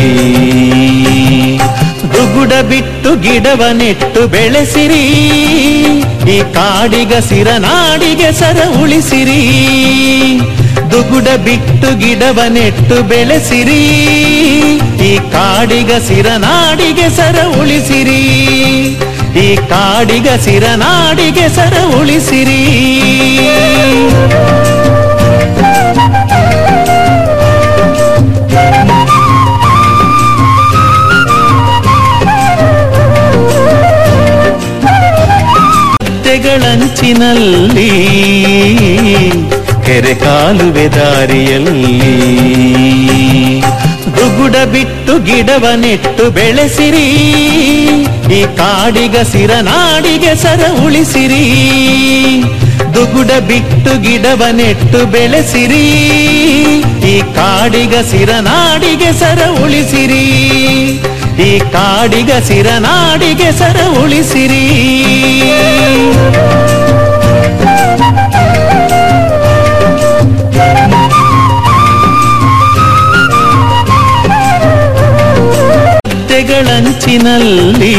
ದುಗುಡ ಬಿಟ್ಟು ಗಿಡವ ನೆಟ್ಟು ಬೆಳೆಸಿರಿ ಈ ಕಾಡಿಗಸಿರ ನಾಡಿಗೆ ಸರ ಉಳಿಸಿರಿ ದುಗುಡ ಬಿಟ್ಟು ಗಿಡವ ನೆಟ್ಟು ಬೆಳೆಸಿರಿ ಈ ಕಾಡಿಗಸಿರ ನಾಡಿಗೆ ಸರ ಉಳಿಸಿರಿ ಈ ಕಾಡಿಗಸಿರ ನಾಡಿಗೆ ಸರ ಉಳಿಸಿರಿ ಗದ್ದೆಗಳಂಚಿನಲ್ಲಿ ಕೆರೆ ಕಾಲುವೆ ದಾರಿಯಲ್ಲಿ ದುಗುಡ ಬಿಟ್ಟು ಗಿಡವ ನೆಟ್ಟು ಬೆಳೆಸಿರಿ ಈ ಕಾಡಿಗಸಿರ ನಾಡಿಗೆ ಸರ ಉಳಿಸಿರಿ ದುಗುಡ ಬಿಟ್ಟು ಗಿಡವ ನೆಟ್ಟು ಬೆಳೆಸಿರಿ ಈ ಕಾಡಿಗಸಿರ ನಾಡಿಗೆ ಸರ ಉಳಿಸಿರಿ ಈ ಕಾಡಿಗಸಿರ ನಾಡಿಗೆ ಸರ ಉಳಿಸಿರಿ ಗದ್ದೆಗಳಂಚಿನಲ್ಲಿ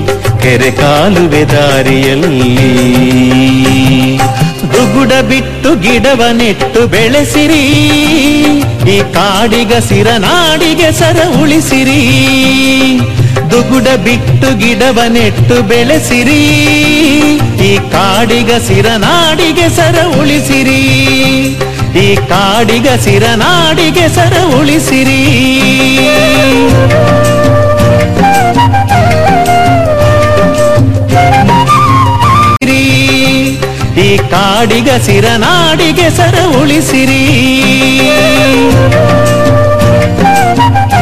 ಕೆರೆ ಕಾಲುವೆ ದಾರಿಯಲ್ಲಿ ದುಗುಡ ಬಿಟ್ಟು ಗಿಡವ ನೆಟ್ಟು ಬೆಳೆಸಿರಿ ಈ ಕಾಡಿಗ ಸಿರನಾಡಿಗೆ ಸರ ಉಳಿಸಿರಿ ದುಗುಡ ಬಿಟ್ಟು ಗಿಡವ ನೆಟ್ಟು ಬೆಳೆಸಿರಿ ಈ ಕಾಡಿಗ ಸಿರನಾಡಿಗೆ ಸರ ಉಳಿಸಿರಿ ಈ ಕಾಡಿಗ ಸಿರನಾಡಿಗೆ ಸರ ಉಳಿಸಿರಿ ಈ ಕಾಡಿಗ ಸಿರನಾಡಿಗೆ ಸರ ಉಳಿಸಿರಿ